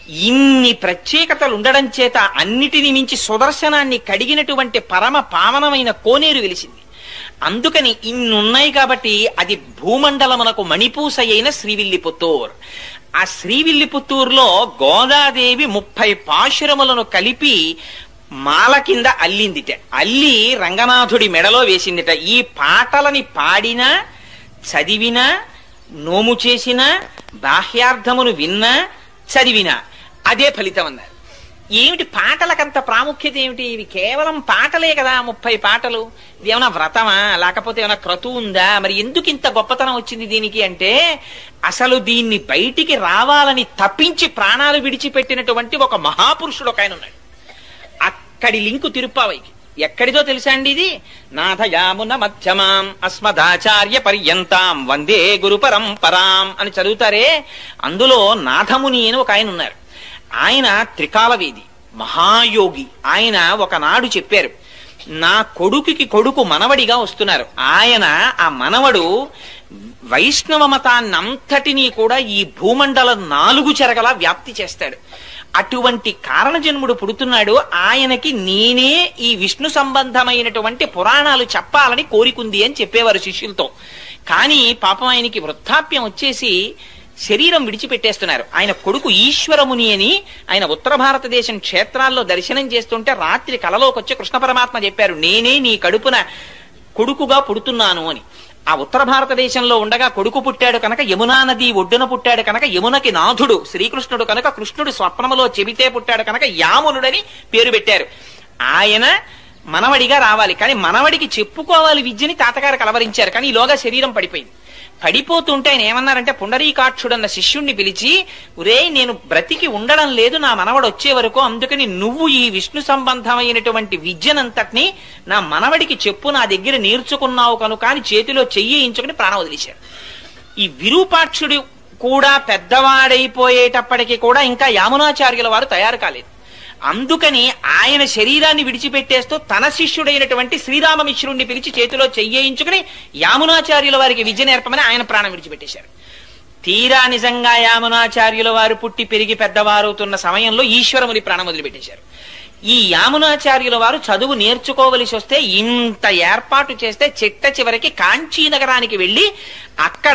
ఇన్ని ప్రత్యేకతలు ఉండడం చేత అన్నిటిని మించి సుదర్శనాన్ని కడిగినటువంటి పరమ పావనమైన కోనేరు వెలిసింది అందుకని ఇన్నున్నాయి కాబట్టి అది భూమండలమునకు మణిపూస అయిన శ్రీవిల్లిపుత్తూర్ ఆ శ్రీవిల్లిపుత్తూరులో గోదాదేవి ముప్పై పాశురములను కలిపి మాల కింద అల్లిందిట అల్లి రంగనాథుడి మెడలో వేసిందిట ఈ పాటలని పాడినా చదివినా నోము చేసినా బాహ్యార్థమును విన్నా చదివినా అదే ఫలితం అన్నారు ఏమిటి పాటలకంత ప్రాముఖ్యత ఏమిటి ఇవి కేవలం పాటలే కదా ముప్పై పాటలు ఇది ఏమైనా వ్రతమా లేకపోతే ఏమైనా క్రతు ఉందా మరి ఎందుకు ఇంత గొప్పతనం వచ్చింది దీనికి అంటే అసలు దీన్ని బయటికి రావాలని తప్పించి ప్రాణాలు విడిచిపెట్టినటువంటి ఒక మహాపురుషుడు ఒక ఆయన ఉన్నాడు అక్కడి లింకు తిరుప్పావైకి ఎక్కడిదో తెలుసా అండి ఇది నాథయామున మధ్యమాం అస్మదాచార్య పర్యంతాం వందే గురు పరంపరాం అని చదువుతారే అందులో నాథముని అని ఒక ఆయన ఉన్నారు ఆయన త్రికాలవేది మహాయోగి ఆయన ఒకనాడు చెప్పారు నా కొడుకుకి కొడుకు మనవడిగా వస్తున్నారు ఆయన ఆ మనవడు వైష్ణవ మతాన్నంతటినీ కూడా ఈ భూమండలం నాలుగు చెరగలా వ్యాప్తి చేస్తాడు అటువంటి కారణజన్ముడు పుడుతున్నాడు ఆయనకి నేనే ఈ విష్ణు సంబంధమైనటువంటి పురాణాలు చెప్పాలని కోరికుంది అని చెప్పేవారు శిష్యులతో కానీ పాపం ఆయనకి వృద్ధాప్యం వచ్చేసి శరీరం విడిచిపెట్టేస్తున్నారు ఆయన కొడుకు ఈశ్వరముని అని ఆయన ఉత్తర భారతదేశం క్షేత్రాల్లో దర్శనం చేస్తుంటే రాత్రి కలలోకి వచ్చి కృష్ణ పరమాత్మ చెప్పారు నేనే నీ కడుపున కొడుకుగా పుడుతున్నాను అని ఆ ఉత్తర భారతదేశంలో ఉండగా కొడుకు పుట్టాడు కనుక యమునా నది ఒడ్డున పుట్టాడు కనుక యమునకి నాథుడు శ్రీకృష్ణుడు కనుక కృష్ణుడు స్వప్నములో చెబితే పుట్టాడు కనుక యామునుడని పేరు పెట్టారు ఆయన మనవడిగా రావాలి కానీ మనవడికి చెప్పుకోవాలి విద్యని తాతగారు కలవరించారు కానీ ఈలోగా శరీరం పడిపోయింది పడిపోతుంటే ఆయన ఏమన్నారంటే పుండరీకాక్షుడన్న శిష్యుణ్ణి పిలిచి ఒరే నేను బ్రతికి ఉండడం లేదు నా మనవడు వచ్చే వరకు అందుకని నువ్వు ఈ విష్ణు సంబంధమైనటువంటి విద్యనంతటిని నా మనవడికి చెప్పు నా దగ్గర నేర్చుకున్నావు కనుక అని చేతిలో చెయ్యించుకుని ప్రాణం వదిలేశారు ఈ విరూపాక్షుడు కూడా పెద్దవాడైపోయేటప్పటికి కూడా ఇంకా యామునాచార్యుల వారు తయారు కాలేదు అందుకని ఆయన శరీరాన్ని విడిచిపెట్టేస్తూ తన శిష్యుడైనటువంటి శ్రీరామమిశ్రుణ్ణి పిలిచి చేతిలో చెయ్యించుకుని యామునాచార్యుల వారికి విద్య నేర్పమని ఆయన ప్రాణం విడిచిపెట్టేశారు తీరా నిజంగా యామునాచార్యుల వారు పుట్టి పెరిగి పెద్దవారవుతున్న సమయంలో ఈశ్వరముని ప్రాణం వదిలిపెట్టేశారు ఈ యామునాచార్యుల వారు చదువు నేర్చుకోవలసి వస్తే ఇంత ఏర్పాటు చేస్తే చిట్ట చివరికి కాంచీ నగరానికి వెళ్లి అక్కడ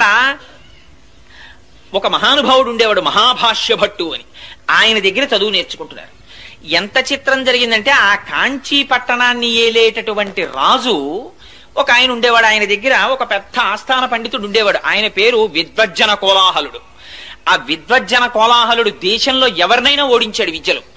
ఒక మహానుభావుడు ఉండేవాడు మహాభాష్య భట్టు అని ఆయన దగ్గర చదువు నేర్చుకుంటున్నారు ఎంత చిత్రం జరిగిందంటే ఆ కాంచీ పట్టణాన్ని ఏలేటటువంటి రాజు ఒక ఆయన ఉండేవాడు ఆయన దగ్గర ఒక పెద్ద ఆస్థాన పండితుడు ఉండేవాడు ఆయన పేరు విద్వజ్జన కోలాహలుడు ఆ విద్వజ్జన కోలాహలుడు దేశంలో ఎవరినైనా ఓడించాడు విద్యలో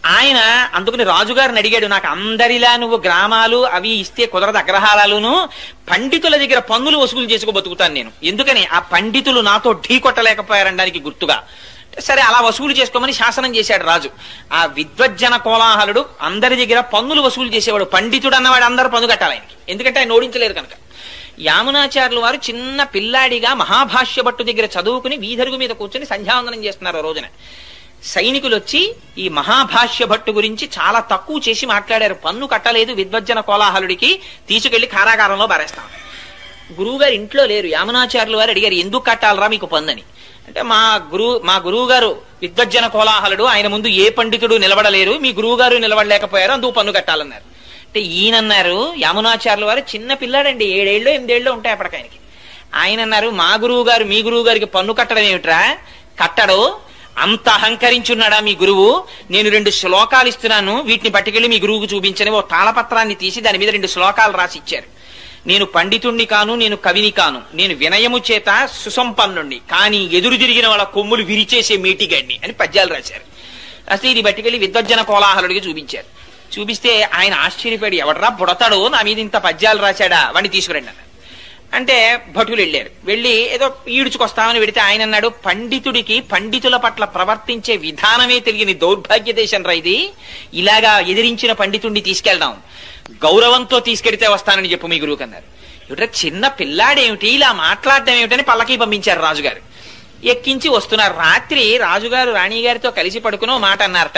ఆయన అందుకని రాజుగారిని అడిగాడు నాకు అందరిలా నువ్వు గ్రామాలు అవి ఇస్తే కుదరదు అగ్రహారాలును పండితుల దగ్గర పన్నులు వసూలు చేసుకో బతుకుతాను నేను ఎందుకని ఆ పండితులు నాతో ఢీ కొట్టలేకపోయారనడానికి గుర్తుగా సరే అలా వసూలు చేసుకోమని శాసనం చేశాడు రాజు ఆ విద్వజ్జన కోలాహలుడు అందరి దగ్గర పన్నులు వసూలు చేసేవాడు పండితుడు అన్నవాడు అందరూ పన్ను కట్టాలి ఆయనకి ఎందుకంటే ఆయన ఓడించలేరు కనుక యామునాచార్యులు వారు చిన్న పిల్లాడిగా మహాభాష్య భట్టు దగ్గర చదువుకుని వీధరుగు మీద కూర్చొని సంధ్యావందనం చేస్తున్నారు ఆ రోజున సైనికులు వచ్చి ఈ మహాభాష్య భట్టు గురించి చాలా తక్కువ చేసి మాట్లాడారు పన్ను కట్టలేదు విద్వజ్జన కోలాహలుడికి తీసుకెళ్లి కారాగారంలో బారేస్తాం గురువుగారు ఇంట్లో లేరు యామునాచార్యులు వారు అడిగారు ఎందుకు కట్టాలరా మీకు పన్నుని అంటే మా గురువు మా గురువు గారు విద్వజ్జన కోలాహలుడు ఆయన ముందు ఏ పండితుడు నిలబడలేరు మీ గురువు గారు నిలబడలేకపోయారు అందుకు పన్ను కట్టాలన్నారు అంటే ఈయనన్నారు యామునాచార్యుల వారు చిన్న పిల్లాడండి ఏడేళ్ళు ఎనిమిదేళ్ళు ఉంటాయి అప్పటికాయనకి ఆయన అన్నారు మా గురువు గారు మీ గురువు గారికి పన్ను కట్టడం ఏమిట్రా కట్టడు అంత అహంకరించున్నాడా మీ గురువు నేను రెండు శ్లోకాలు ఇస్తున్నాను వీటిని పట్టుకెళ్లి మీ గురువుకు చూపించని ఓ తాళపత్రాన్ని తీసి దాని మీద రెండు శ్లోకాలు రాసి ఇచ్చారు నేను పండితుణ్ణి కాను నేను కవిని కాను నేను వినయము చేత సుసంపన్నుణ్ణి కానీ ఎదురు తిరిగిన వాళ్ళ కొమ్ములు విరిచేసే మీటిగడ్ని అని పద్యాలు రాశారు అసలు ఇది పట్టుకెళ్లి విద్వజ్జన కోలాహలుడికి చూపించారు చూపిస్తే ఆయన ఆశ్చర్యపడి ఎవడరా బుడతాడు నా మీద ఇంత పద్యాలు రాశాడా వాడిని తీసుకురండి అన్నారు అంటే భటులు వెళ్ళారు వెళ్ళి ఏదో ఈడ్చుకొస్తామని వెడితే ఆయన అన్నాడు పండితుడికి పండితుల పట్ల ప్రవర్తించే విధానమే తెలియని దౌర్భాగ్య దేశం రా ఇది ఇలాగా ఎదిరించిన పండితుడిని తీసుకెళ్దాం గౌరవంతో తీసుకెడితే వస్తానని చెప్పు మీ గురువుకి అన్నారు ఇవిడ చిన్న పిల్లాడేమిటి ఇలా మాట్లాడడం ఏమిటని పల్లకి పంపించారు రాజుగారు ఎక్కించి వస్తున్నారు రాత్రి రాజుగారు రాణిగారితో కలిసి పడుకుని ఓ మాట అన్నారట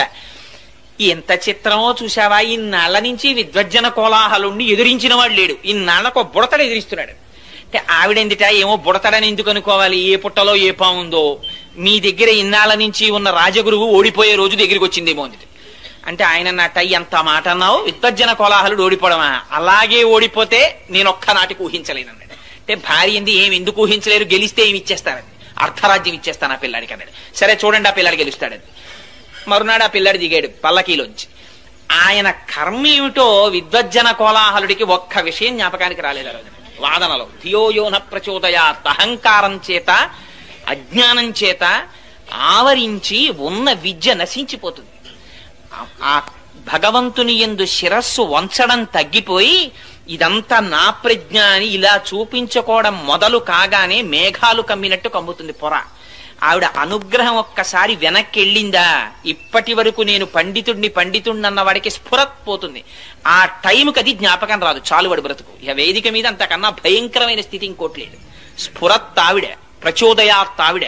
ఎంత చిత్రమో చూసావా ఇన్నాళ్ల నుంచి విద్వజ్జన కోలాహలుణ్ణి ఎదిరించిన వాడు లేడు ఇన్నాళ్లకు ఒక బుడతడు ఎదిరిస్తున్నాడు అంటే ఆవిడెందిట ఏమో బుడతడని ఎందుకు అనుకోవాలి ఏ పుట్టలో ఏ పాముందో మీ దగ్గర ఇన్నాళ్ల నుంచి ఉన్న రాజగురువు ఓడిపోయే రోజు దగ్గరికి వచ్చిందేమో అంది అంటే ఆయన అన్నట్ట ఎంత మాట అన్నావు విద్వజ్జన కోలాహలుడు ఓడిపోవడమా అలాగే ఓడిపోతే నేను ఒక్కనాటికి ఊహించలేనన్నాడు అంటే భార్య ఏంది ఏమి ఎందుకు ఊహించలేరు గెలిస్తే ఏమి ఇచ్చేస్తానని అర్ధరాజ్యం ఇచ్చేస్తాను ఆ పిల్లాడికి అన్నాడు సరే చూడండి ఆ పిల్లాడు గెలుస్తాడని మరునాడు ఆ పిల్లాడు దిగాడు పల్లకీలోంచి ఆయన కర్మ ఏమిటో విద్వజ్జన కోలాహలుడికి ఒక్క విషయం జ్ఞాపకానికి రాలేదు ఆ రోజున వాదనలో ధియోయోన ప్రచోదయాత్ అహంకారం చేత అజ్ఞానం చేత ఆవరించి ఉన్న విద్య నశించిపోతుంది ఆ- ఆ భగవంతుని ఎందు శిరస్సు వంచడం తగ్గిపోయి ఇదంతా నా ప్రజ్ఞ అని ఇలా చూపించుకోవడం మొదలు కాగానే మేఘాలు కమ్మినట్టు కమ్ముతుంది పొర ఆవిడ అనుగ్రహం ఒక్కసారి వెనక్కి వెళ్ళిందా ఇప్పటి వరకు నేను పండితుడిని పండితుడిని అన్న వాడికి స్ఫురత్ పోతుంది ఆ టైంకి అది జ్ఞాపకం రాదు చాలు వాడి బ్రతుకు ఇక వేదిక మీద అంతకన్నా భయంకరమైన స్థితి ఇంకోటి లేదు స్ఫురత్ ఆవిడ ప్రచోదయాత్ ఆవిడ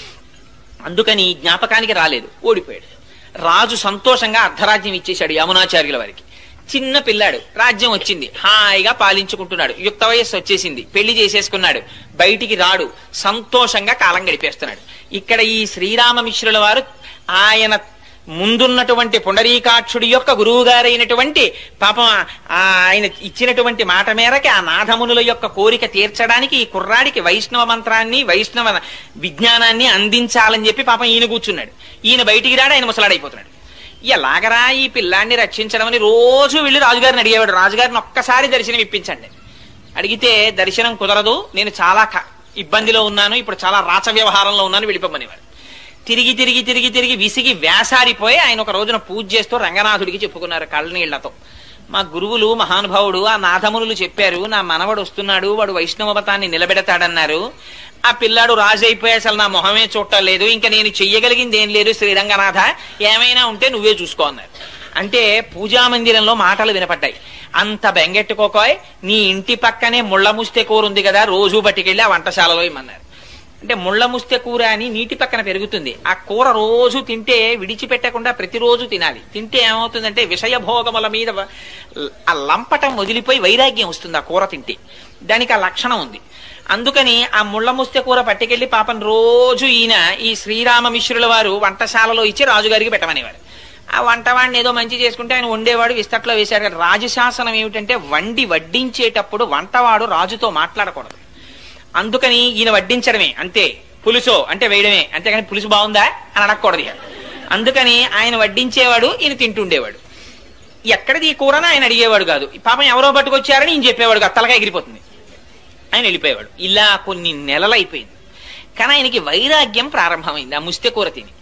అందుకని జ్ఞాపకానికి రాలేదు ఓడిపోయాడు రాజు సంతోషంగా అర్ధరాజ్యం ఇచ్చేశాడు యమునాచార్యుల వారికి చిన్న పిల్లాడు రాజ్యం వచ్చింది హాయిగా పాలించుకుంటున్నాడు యుక్త వయస్సు వచ్చేసింది పెళ్లి చేసేసుకున్నాడు బయటికి రాడు సంతోషంగా కాలం గడిపేస్తున్నాడు ఇక్కడ ఈ శ్రీరామ మిశ్రుల వారు ఆయన ముందున్నటువంటి పుండరీకాక్షుడి యొక్క గురువు గారైనటువంటి పాపం ఆ ఆయన ఇచ్చినటువంటి మాట మేరకి ఆ నాథమునుల యొక్క కోరిక తీర్చడానికి ఈ కుర్రాడికి వైష్ణవ మంత్రాన్ని వైష్ణవ విజ్ఞానాన్ని అందించాలని చెప్పి పాపం ఈయన కూర్చున్నాడు ఈయన బయటికి రాడు ఆయన ముసలాడైపోతున్నాడు ఎలాగరా ఈ పిల్లాన్ని రక్షించడం అని రోజు వెళ్ళి రాజుగారిని అడిగేవాడు రాజుగారిని ఒక్కసారి దర్శనం ఇప్పించండి అడిగితే దర్శనం కుదరదు నేను చాలా క- ఇబ్బందిలో ఉన్నాను ఇప్పుడు చాలా రాచ వ్యవహారంలో ఉన్నాను వెళ్ళిపోమనేవాడు తిరిగి తిరిగి తిరిగి తిరిగి విసిగి వేసారిపోయి ఆయన ఒక రోజున పూజ చేస్తూ రంగనాథుడికి చెప్పుకున్నారు కళ్ళనీళ్లతో మా గురువులు మహానుభావుడు ఆ నాథమునులు చెప్పారు నా మనవడు వస్తున్నాడు వాడు వైష్ణవ మతాన్ని నిలబెడతాడన్నారు ఆ పిల్లాడు రాజు అయిపోయి అసలు నా మొహమే చూడలేదు ఇంకా నేను చెయ్యగలిగింది ఏం లేదు శ్రీరంగనాథ ఏమైనా ఉంటే నువ్వే చూసుకో అన్నారు అంటే పూజా మందిరంలో మాటలు వినపడ్డాయి అంత బెంగెట్టుకోకోయ్ నీ ఇంటి పక్కనే ముళ్ళ ముస్తే కూర ఉంది కదా రోజు బట్టికెళ్ళి ఆ వంటశాలలో ఇమ్మన్నారు అంటే ముళ్ళ ముస్తె కూర అని నీటి పక్కన పెరుగుతుంది ఆ కూర రోజు తింటే విడిచిపెట్టకుండా ప్రతిరోజు తినాలి తింటే ఏమవుతుందంటే విషయభోగముల మీద వ- ఆ లంపటం వదిలిపోయి వైరాగ్యం వస్తుంది ఆ కూర తింటే దానికి ఆ లక్షణం ఉంది అందుకని ఆ ముళ్ళ ముస్తె కూర పట్టుకెళ్లి పాపం రోజు ఈయన ఈ శ్రీరామ మిశ్రుల వారు వంటశాలలో ఇచ్చి రాజుగారికి పెట్టమనేవారు ఆ వంటవాడిని ఏదో మంచి చేసుకుంటే ఆయన వండేవాడు విస్తట్లో వేశాడు కదా రాజశాసనం ఏమిటంటే వండి వడ్డించేటప్పుడు వంటవాడు రాజుతో మాట్లాడకూడదు అందుకని ఈయన వడ్డించడమే అంతే పులుసో అంటే వేయడమే అంతేగాని పులుసు బాగుందా అని అడగకూడదు ఇక. అందుకని ఆయన వడ్డించేవాడు ఈయన తింటుండేవాడు ఎక్కడిది ఈ కూరని ఆయన అడిగేవాడు కాదు పాపం ఎవరో పట్టుకొచ్చారని ఈయన చెప్పేవాడు కాదు తలగా ఎగిరిపోతుంది ఆయన వెళ్ళిపోయేవాడు ఇలా కొన్ని నెలలు అయిపోయింది కానీ ఆయనకి వైరాగ్యం ప్రారంభమైంది ఆ ముస్తె కూర తిని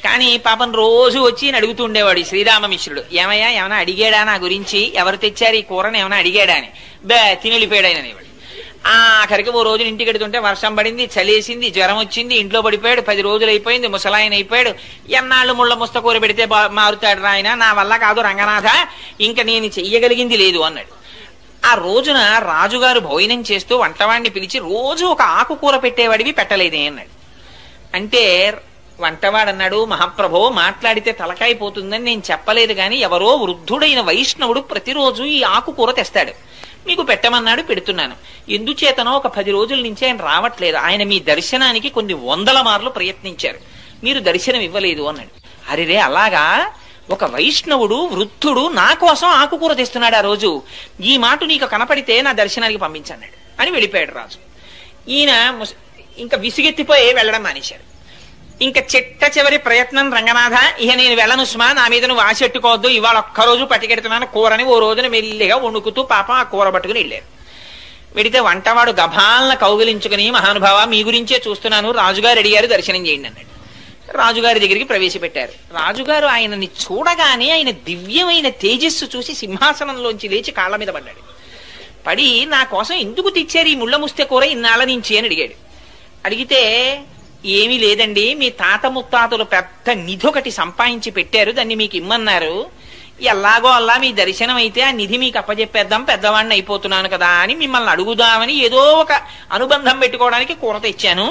కానీ పాపం రోజు వచ్చి ఈయన అడుగుతూ ఉండేవాడు ఈ శ్రీరామమిశ్రుడు ఏమయ్యా ఏమైనా అడిగాడా నా గురించి ఎవరు తెచ్చారు ఈ కూరని ఏమైనా అడిగాడా అని బే తినెళ్ళిపోయాడు ఆయన అనేవాడు ఆఖరికి ఓ రోజు ఇంటికి ఎడుతుంటే వర్షం పడింది చలేసింది జ్వరం వచ్చింది ఇంట్లో పడిపోయాడు పది రోజులు అయిపోయింది ముసలాయన అయిపోయాడు ఎన్నాళ్ళు ముళ్ళ ముస్తకూర పెడితే బా- మారుతాడు రాయన నా వల్ల కాదు రంగనాథ ఇంకా నేను చెయ్యగలిగింది లేదు అన్నాడు ఆ రోజున రాజుగారు భోజనం చేస్తూ వంటవాణ్ణి పిలిచి రోజు ఒక ఆకుకూర పెట్టేవాడివి పెట్టలేదే అన్నాడు అంటే వంటవాడు అన్నాడు మహాప్రభో మాట్లాడితే తలకాయ పోతుందని నేను చెప్పలేదు కానీ ఎవరో వృద్ధుడైన వైష్ణవుడు ప్రతిరోజు ఈ ఆకుకూర తెస్తాడు మీకు పెట్టమన్నాడు పెడుతున్నాను ఎందుచేతనో ఒక పది రోజుల నుంచి ఆయన రావట్లేదు ఆయన మీ దర్శనానికి కొన్ని వందల మార్లు ప్రయత్నించారు మీరు దర్శనం ఇవ్వలేదు అన్నాడు అరిరే అలాగా ఒక వైష్ణవుడు వృద్ధుడు నా కోసం ఆకుకూర తెస్తున్నాడు ఆ రోజు ఈ మాట నీకు కనపడితే నా దర్శనానికి పంపించన్నాడు అని వెళ్ళిపోయాడు రాజు ఈయన ముస- ఇంకా విసిగెత్తిపోయి వెళ్ళడం మానేశాడు ఇంకా చిట్ట చివరి ప్రయత్నం రంగనాథ ఇక నేను వెళ్ళను సుమా నా మీద నువ్వు ఆశెట్టుకోవద్దు ఇవాళ ఒక్కరోజు పట్టుకెడుతున్నాను కూరని ఓ రోజున మెల్లిగా వణుకుతూ పాపం ఆ కూర పట్టుకుని వెళ్ళారు వెడితే వంటవాడు గభాలన కౌగిలించుకుని మహానుభావ మీ గురించే చూస్తున్నాను రాజుగారు అడిగారు దర్శనం చేయండి అన్నాడు రాజుగారి దగ్గరికి ప్రవేశపెట్టారు రాజుగారు ఆయనని చూడగానే ఆయన దివ్యమైన తేజస్సు చూసి సింహాసనంలోంచి లేచి కాళ్ళ మీద పడ్డాడు పడి నా కోసం ఎందుకు తెచ్చారు ఈ ముళ్ళ ముస్తే కూర ఇన్నాళ్ళ నుంచి అని అడిగాడు అడిగితే ఏమీ లేదండి మీ తాత ముత్తాతలు పెద్ద నిధి ఒకటి సంపాదించి పెట్టారు దాన్ని మీకు ఇమ్మన్నారు ఎలాగో అలా మీ దర్శనం అయితే ఆ నిధి మీకు అప్పచెప్పేద్దాం పెద్దవాడిని అయిపోతున్నాను కదా అని మిమ్మల్ని అడుగుదామని ఏదో ఒక అనుబంధం పెట్టుకోవడానికి కూర తెచ్చాను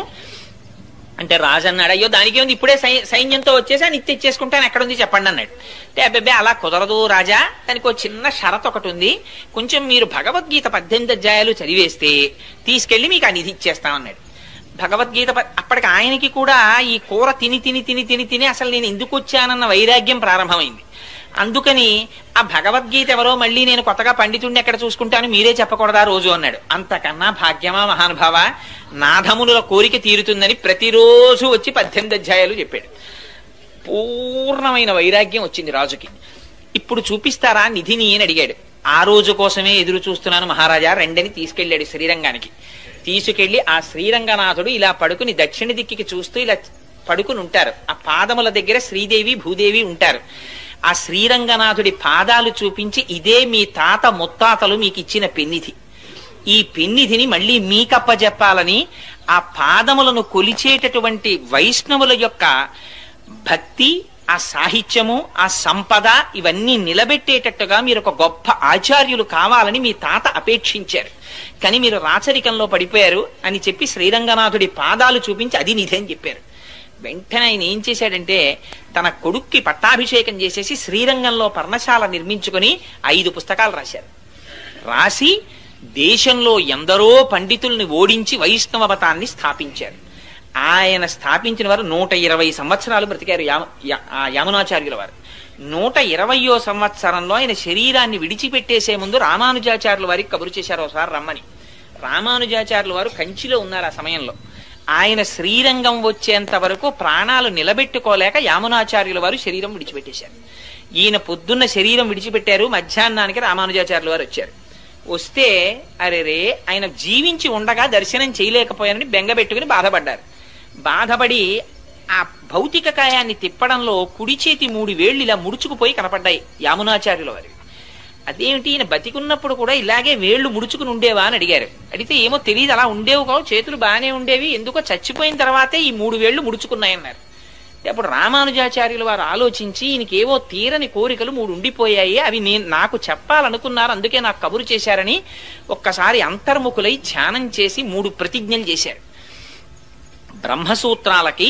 అంటే రాజు అన్నాడు అయ్యో దానికి ఉంది ఇప్పుడే సై- సైన్యంతో వచ్చేసి అని తెచ్చేసుకుంటాను ఎక్కడుంది చెప్పండి అన్నాడు అంటే అబ్బాయి అలా కుదరదు రాజా దానికి ఒక చిన్న షరత్ ఒకటి ఉంది కొంచెం మీరు భగవద్గీత పద్దెనిమిది అధ్యాయాలు చదివేస్తే తీసుకెళ్లి మీకు ఆ నిధి ఇచ్చేస్తామన్నాడు భగవద్గీత ప- అప్పటికి ఆయనకి కూడా ఈ కూర తిని తిని తిని తిని తిని అసలు నేను ఎందుకు వచ్చానన్న వైరాగ్యం ప్రారంభమైంది అందుకని ఆ భగవద్గీత ఎవరో మళ్ళీ నేను కొత్తగా పండితుడిని ఎక్కడ చూసుకుంటాను మీరే చెప్పకూడదా రోజు అన్నాడు అంతకన్నా భాగ్యమా మహానుభావ నాథమునుల కోరిక తీరుతుందని ప్రతిరోజు వచ్చి పద్దెనిమిది అధ్యాయాలు చెప్పాడు పూర్ణమైన వైరాగ్యం వచ్చింది రాజుకి ఇప్పుడు చూపిస్తారా నిధిని అని అడిగాడు ఆ రోజు కోసమే ఎదురు చూస్తున్నాను మహారాజా రెండని తీసుకెళ్ళాడు శ్రీరంగానికి తీసుకెళ్లి ఆ శ్రీరంగనాథుడు ఇలా పడుకుని దక్షిణ దిక్కికి చూస్తూ ఇలా పడుకుని ఉంటారు ఆ పాదముల దగ్గర శ్రీదేవి భూదేవి ఉంటారు ఆ శ్రీరంగనాథుడి పాదాలు చూపించి ఇదే మీ తాత ముత్తాతలు మీకు ఇచ్చిన పెన్నిధి ఈ పెన్నిధిని మళ్ళీ మీకప్పజెప్పాలని ఆ పాదములను కొలిచేటటువంటి వైష్ణవుల యొక్క భక్తి ఆ సాహిత్యము ఆ సంపద ఇవన్నీ నిలబెట్టేటట్టుగా మీరు ఒక గొప్ప ఆచార్యులు కావాలని మీ తాత అపేక్షించారు కానీ మీరు రాచరికంలో పడిపోయారు అని చెప్పి శ్రీరంగనాథుడి పాదాలు చూపించి అది నిధి అని చెప్పారు వెంటనే ఆయన ఏం చేశాడంటే తన కొడుక్కి పట్టాభిషేకం చేసేసి శ్రీరంగంలో పర్ణశాల నిర్మించుకొని ఐదు పుస్తకాలు రాశారు రాసి దేశంలో ఎందరో పండితుల్ని ఓడించి వైష్ణవ మతాన్ని స్థాపించారు ఆయన స్థాపించిన వారు నూట ఇరవై సంవత్సరాలు బ్రతికారు యామ- యా- ఆ యామునాచార్యుల వారు నూట ఇరవయో సంవత్సరంలో ఆయన శరీరాన్ని విడిచిపెట్టేసే ముందు రామానుజాచార్యుల వారికి కబురు చేశారు ఒకసారి రమ్మని రామానుజాచార్యుల వారు కంచిలో ఉన్నారు ఆ సమయంలో ఆయన శ్రీరంగం వచ్చేంత వరకు ప్రాణాలు నిలబెట్టుకోలేక యామునాచార్యుల వారు శరీరం విడిచిపెట్టేశారు ఈయన పొద్దున్న శరీరం విడిచిపెట్టారు మధ్యాహ్నానికి రామానుజాచార్యుల వారు వచ్చారు వస్తే అరెరే ఆయన జీవించి ఉండగా దర్శనం చేయలేకపోయానని బెంగబెట్టుకుని బాధపడ్డారు బాధపడి ఆ భౌతిక కాయాన్ని తిప్పడంలో కుడి చేతి మూడు వేళ్లు ఇలా ముడుచుకుపోయి కనపడ్డాయి యామునాచార్యుల వారి అదేమిటి ఈయన బతికున్నప్పుడు కూడా ఇలాగే వేళ్లు ముడుచుకుని ఉండేవా అని అడిగారు అడిగితే ఏమో తెలియదు అలా ఉండేవి కావు చేతులు బాగానే ఉండేవి ఎందుకో చచ్చిపోయిన తర్వాతే ఈ మూడు వేళ్లు ముడుచుకున్నాయన్నారు అంటే అప్పుడు రామానుజాచార్యుల వారు ఆలోచించి ఈయనకి ఏవో తీరని కోరికలు మూడు ఉండిపోయాయి అవి నేను నాకు చెప్పాలనుకున్నారు అందుకే నాకు కబురు చేశారని ఒక్కసారి అంతర్ముఖులై ధ్యానం చేసి మూడు ప్రతిజ్ఞలు చేశారు బ్రహ్మసూత్రాలకి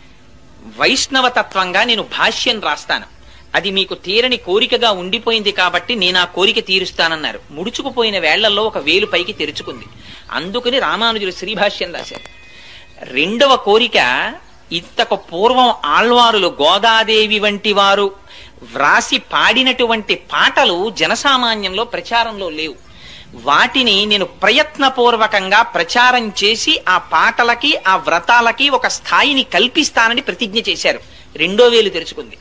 వైష్ణవ తత్వంగా నేను భాష్యం రాస్తాను అది మీకు తీరని కోరికగా ఉండిపోయింది కాబట్టి నేను ఆ కోరిక తీరుస్తానన్నారు ముడుచుకుపోయిన వేళ్లలో ఒక వేలు పైకి తెరుచుకుంది అందుకని రామానుజులు శ్రీభాష్యం రాశారు రెండవ కోరిక ఇంతకు పూర్వం ఆళ్వారులు గోదాదేవి వంటి వారు వ్రాసి పాడినటువంటి పాటలు జనసామాన్యంలో ప్రచారంలో లేవు వాటిని నేను ప్రయత్నపూర్వకంగా ప్రచారం చేసి ఆ పాటలకి ఆ వ్రతాలకి ఒక స్థాయిని కల్పిస్తానని ప్రతిజ్ఞ చేశారు రెండో వేలు తెరుచుకుంది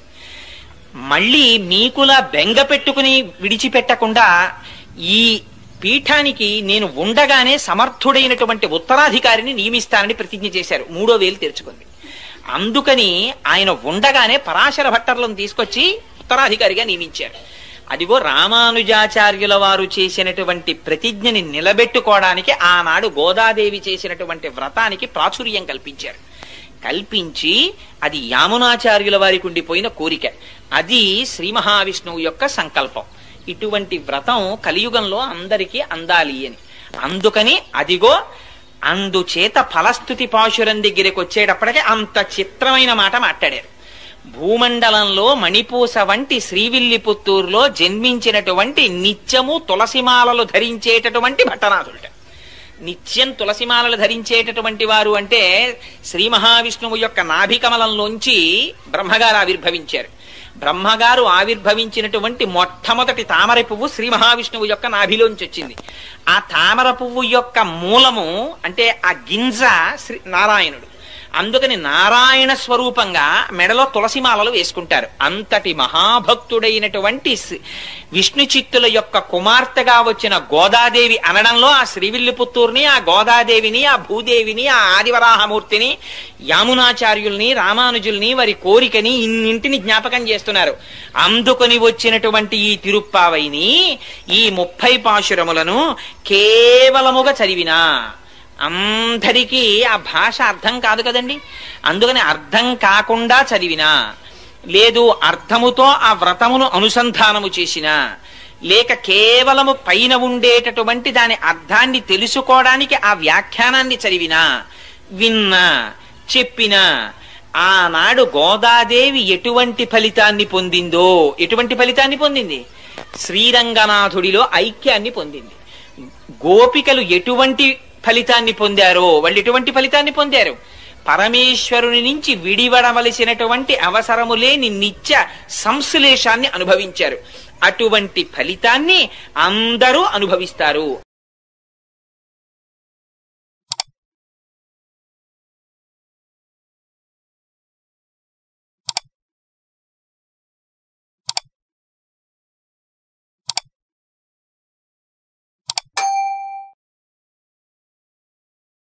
మళ్ళీ మీకులా బెంగ పెట్టుకుని విడిచిపెట్టకుండా ఈ పీఠానికి నేను ఉండగానే సమర్థుడైనటువంటి ఉత్తరాధికారిని నియమిస్తానని ప్రతిజ్ఞ చేశారు మూడో వేలు తెరుచుకుంది అందుకని ఆయన ఉండగానే పరాశర భట్టర్లను తీసుకొచ్చి ఉత్తరాధికారిగా నియమించారు అదిగో రామానుజాచార్యుల వారు చేసినటువంటి ప్రతిజ్ఞని నిలబెట్టుకోవడానికి ఆనాడు గోదాదేవి చేసినటువంటి వ్రతానికి ప్రాచుర్యం కల్పించారు కల్పించి అది యామునాచార్యుల వారికి ఉండిపోయిన కోరిక అది శ్రీ మహావిష్ణువు యొక్క సంకల్పం ఇటువంటి వ్రతం కలియుగంలో అందరికీ అందాలి అని అందుకని అదిగో అందుచేత ఫలస్థుతి పాశురం దగ్గరికి వచ్చేటప్పటికే అంత చిత్రమైన మాట మాట్లాడారు భూమండలంలో మణిపూస వంటి శ్రీవిల్లిపుత్తూరులో జన్మించినటువంటి నిత్యము తులసిమాలలు ధరించేటటువంటి భట్టనాథులట నిత్యం తులసిమాలలు ధరించేటటువంటి వారు అంటే శ్రీ మహావిష్ణువు యొక్క నాభికమలంలోంచి బ్రహ్మగారు ఆవిర్భవించారు బ్రహ్మగారు ఆవిర్భవించినటువంటి మొట్టమొదటి తామర పువ్వు శ్రీ మహావిష్ణువు యొక్క నాభిలోంచి వచ్చింది ఆ తామర పువ్వు యొక్క మూలము అంటే ఆ గింజ శ్రీ నారాయణుడు అందుకని నారాయణ స్వరూపంగా మెడలో తులసిమాలలు వేసుకుంటారు అంతటి మహాభక్తుడైనటువంటి శ్రీ- విష్ణు చిత్తుల యొక్క కుమార్తెగా వచ్చిన గోదాదేవి అనడంలో ఆ శ్రీవిల్లిపుత్తూరుని ఆ గోదాదేవిని ఆ భూదేవిని ఆ ఆదివరాహమూర్తిని యామునాచార్యుల్ని రామానుజుల్ని వారి కోరికని ఇన్నింటిని జ్ఞాపకం చేస్తున్నారు అందుకొని వచ్చినటువంటి ఈ తిరుప్పావైని ఈ ముప్పై పాశురములను కేవలముగా చదివినా అందరికీ ఆ భాష అర్థం కాదు కదండి అందుకని అర్థం కాకుండా చదివినా లేదు అర్థముతో ఆ వ్రతమును అనుసంధానము చేసినా లేక కేవలము పైన ఉండేటటువంటి దాని అర్థాన్ని తెలుసుకోవడానికి ఆ వ్యాఖ్యానాన్ని చదివినా విన్నా చెప్పినా ఆనాడు గోదాదేవి ఎటువంటి ఫలితాన్ని పొందిందో ఎటువంటి ఫలితాన్ని పొందింది శ్రీరంగనాథుడిలో ఐక్యాన్ని పొందింది గోపికలు ఎటువంటి ఫలితాన్ని పొందారో వాళ్ళు ఎటువంటి ఫలితాన్ని పొందారు పరమేశ్వరుని నుంచి విడివడవలసినటువంటి అవసరము లేని నిత్య సంశ్లేషాన్ని అనుభవించారు అటువంటి ఫలితాన్ని అందరూ అనుభవిస్తారు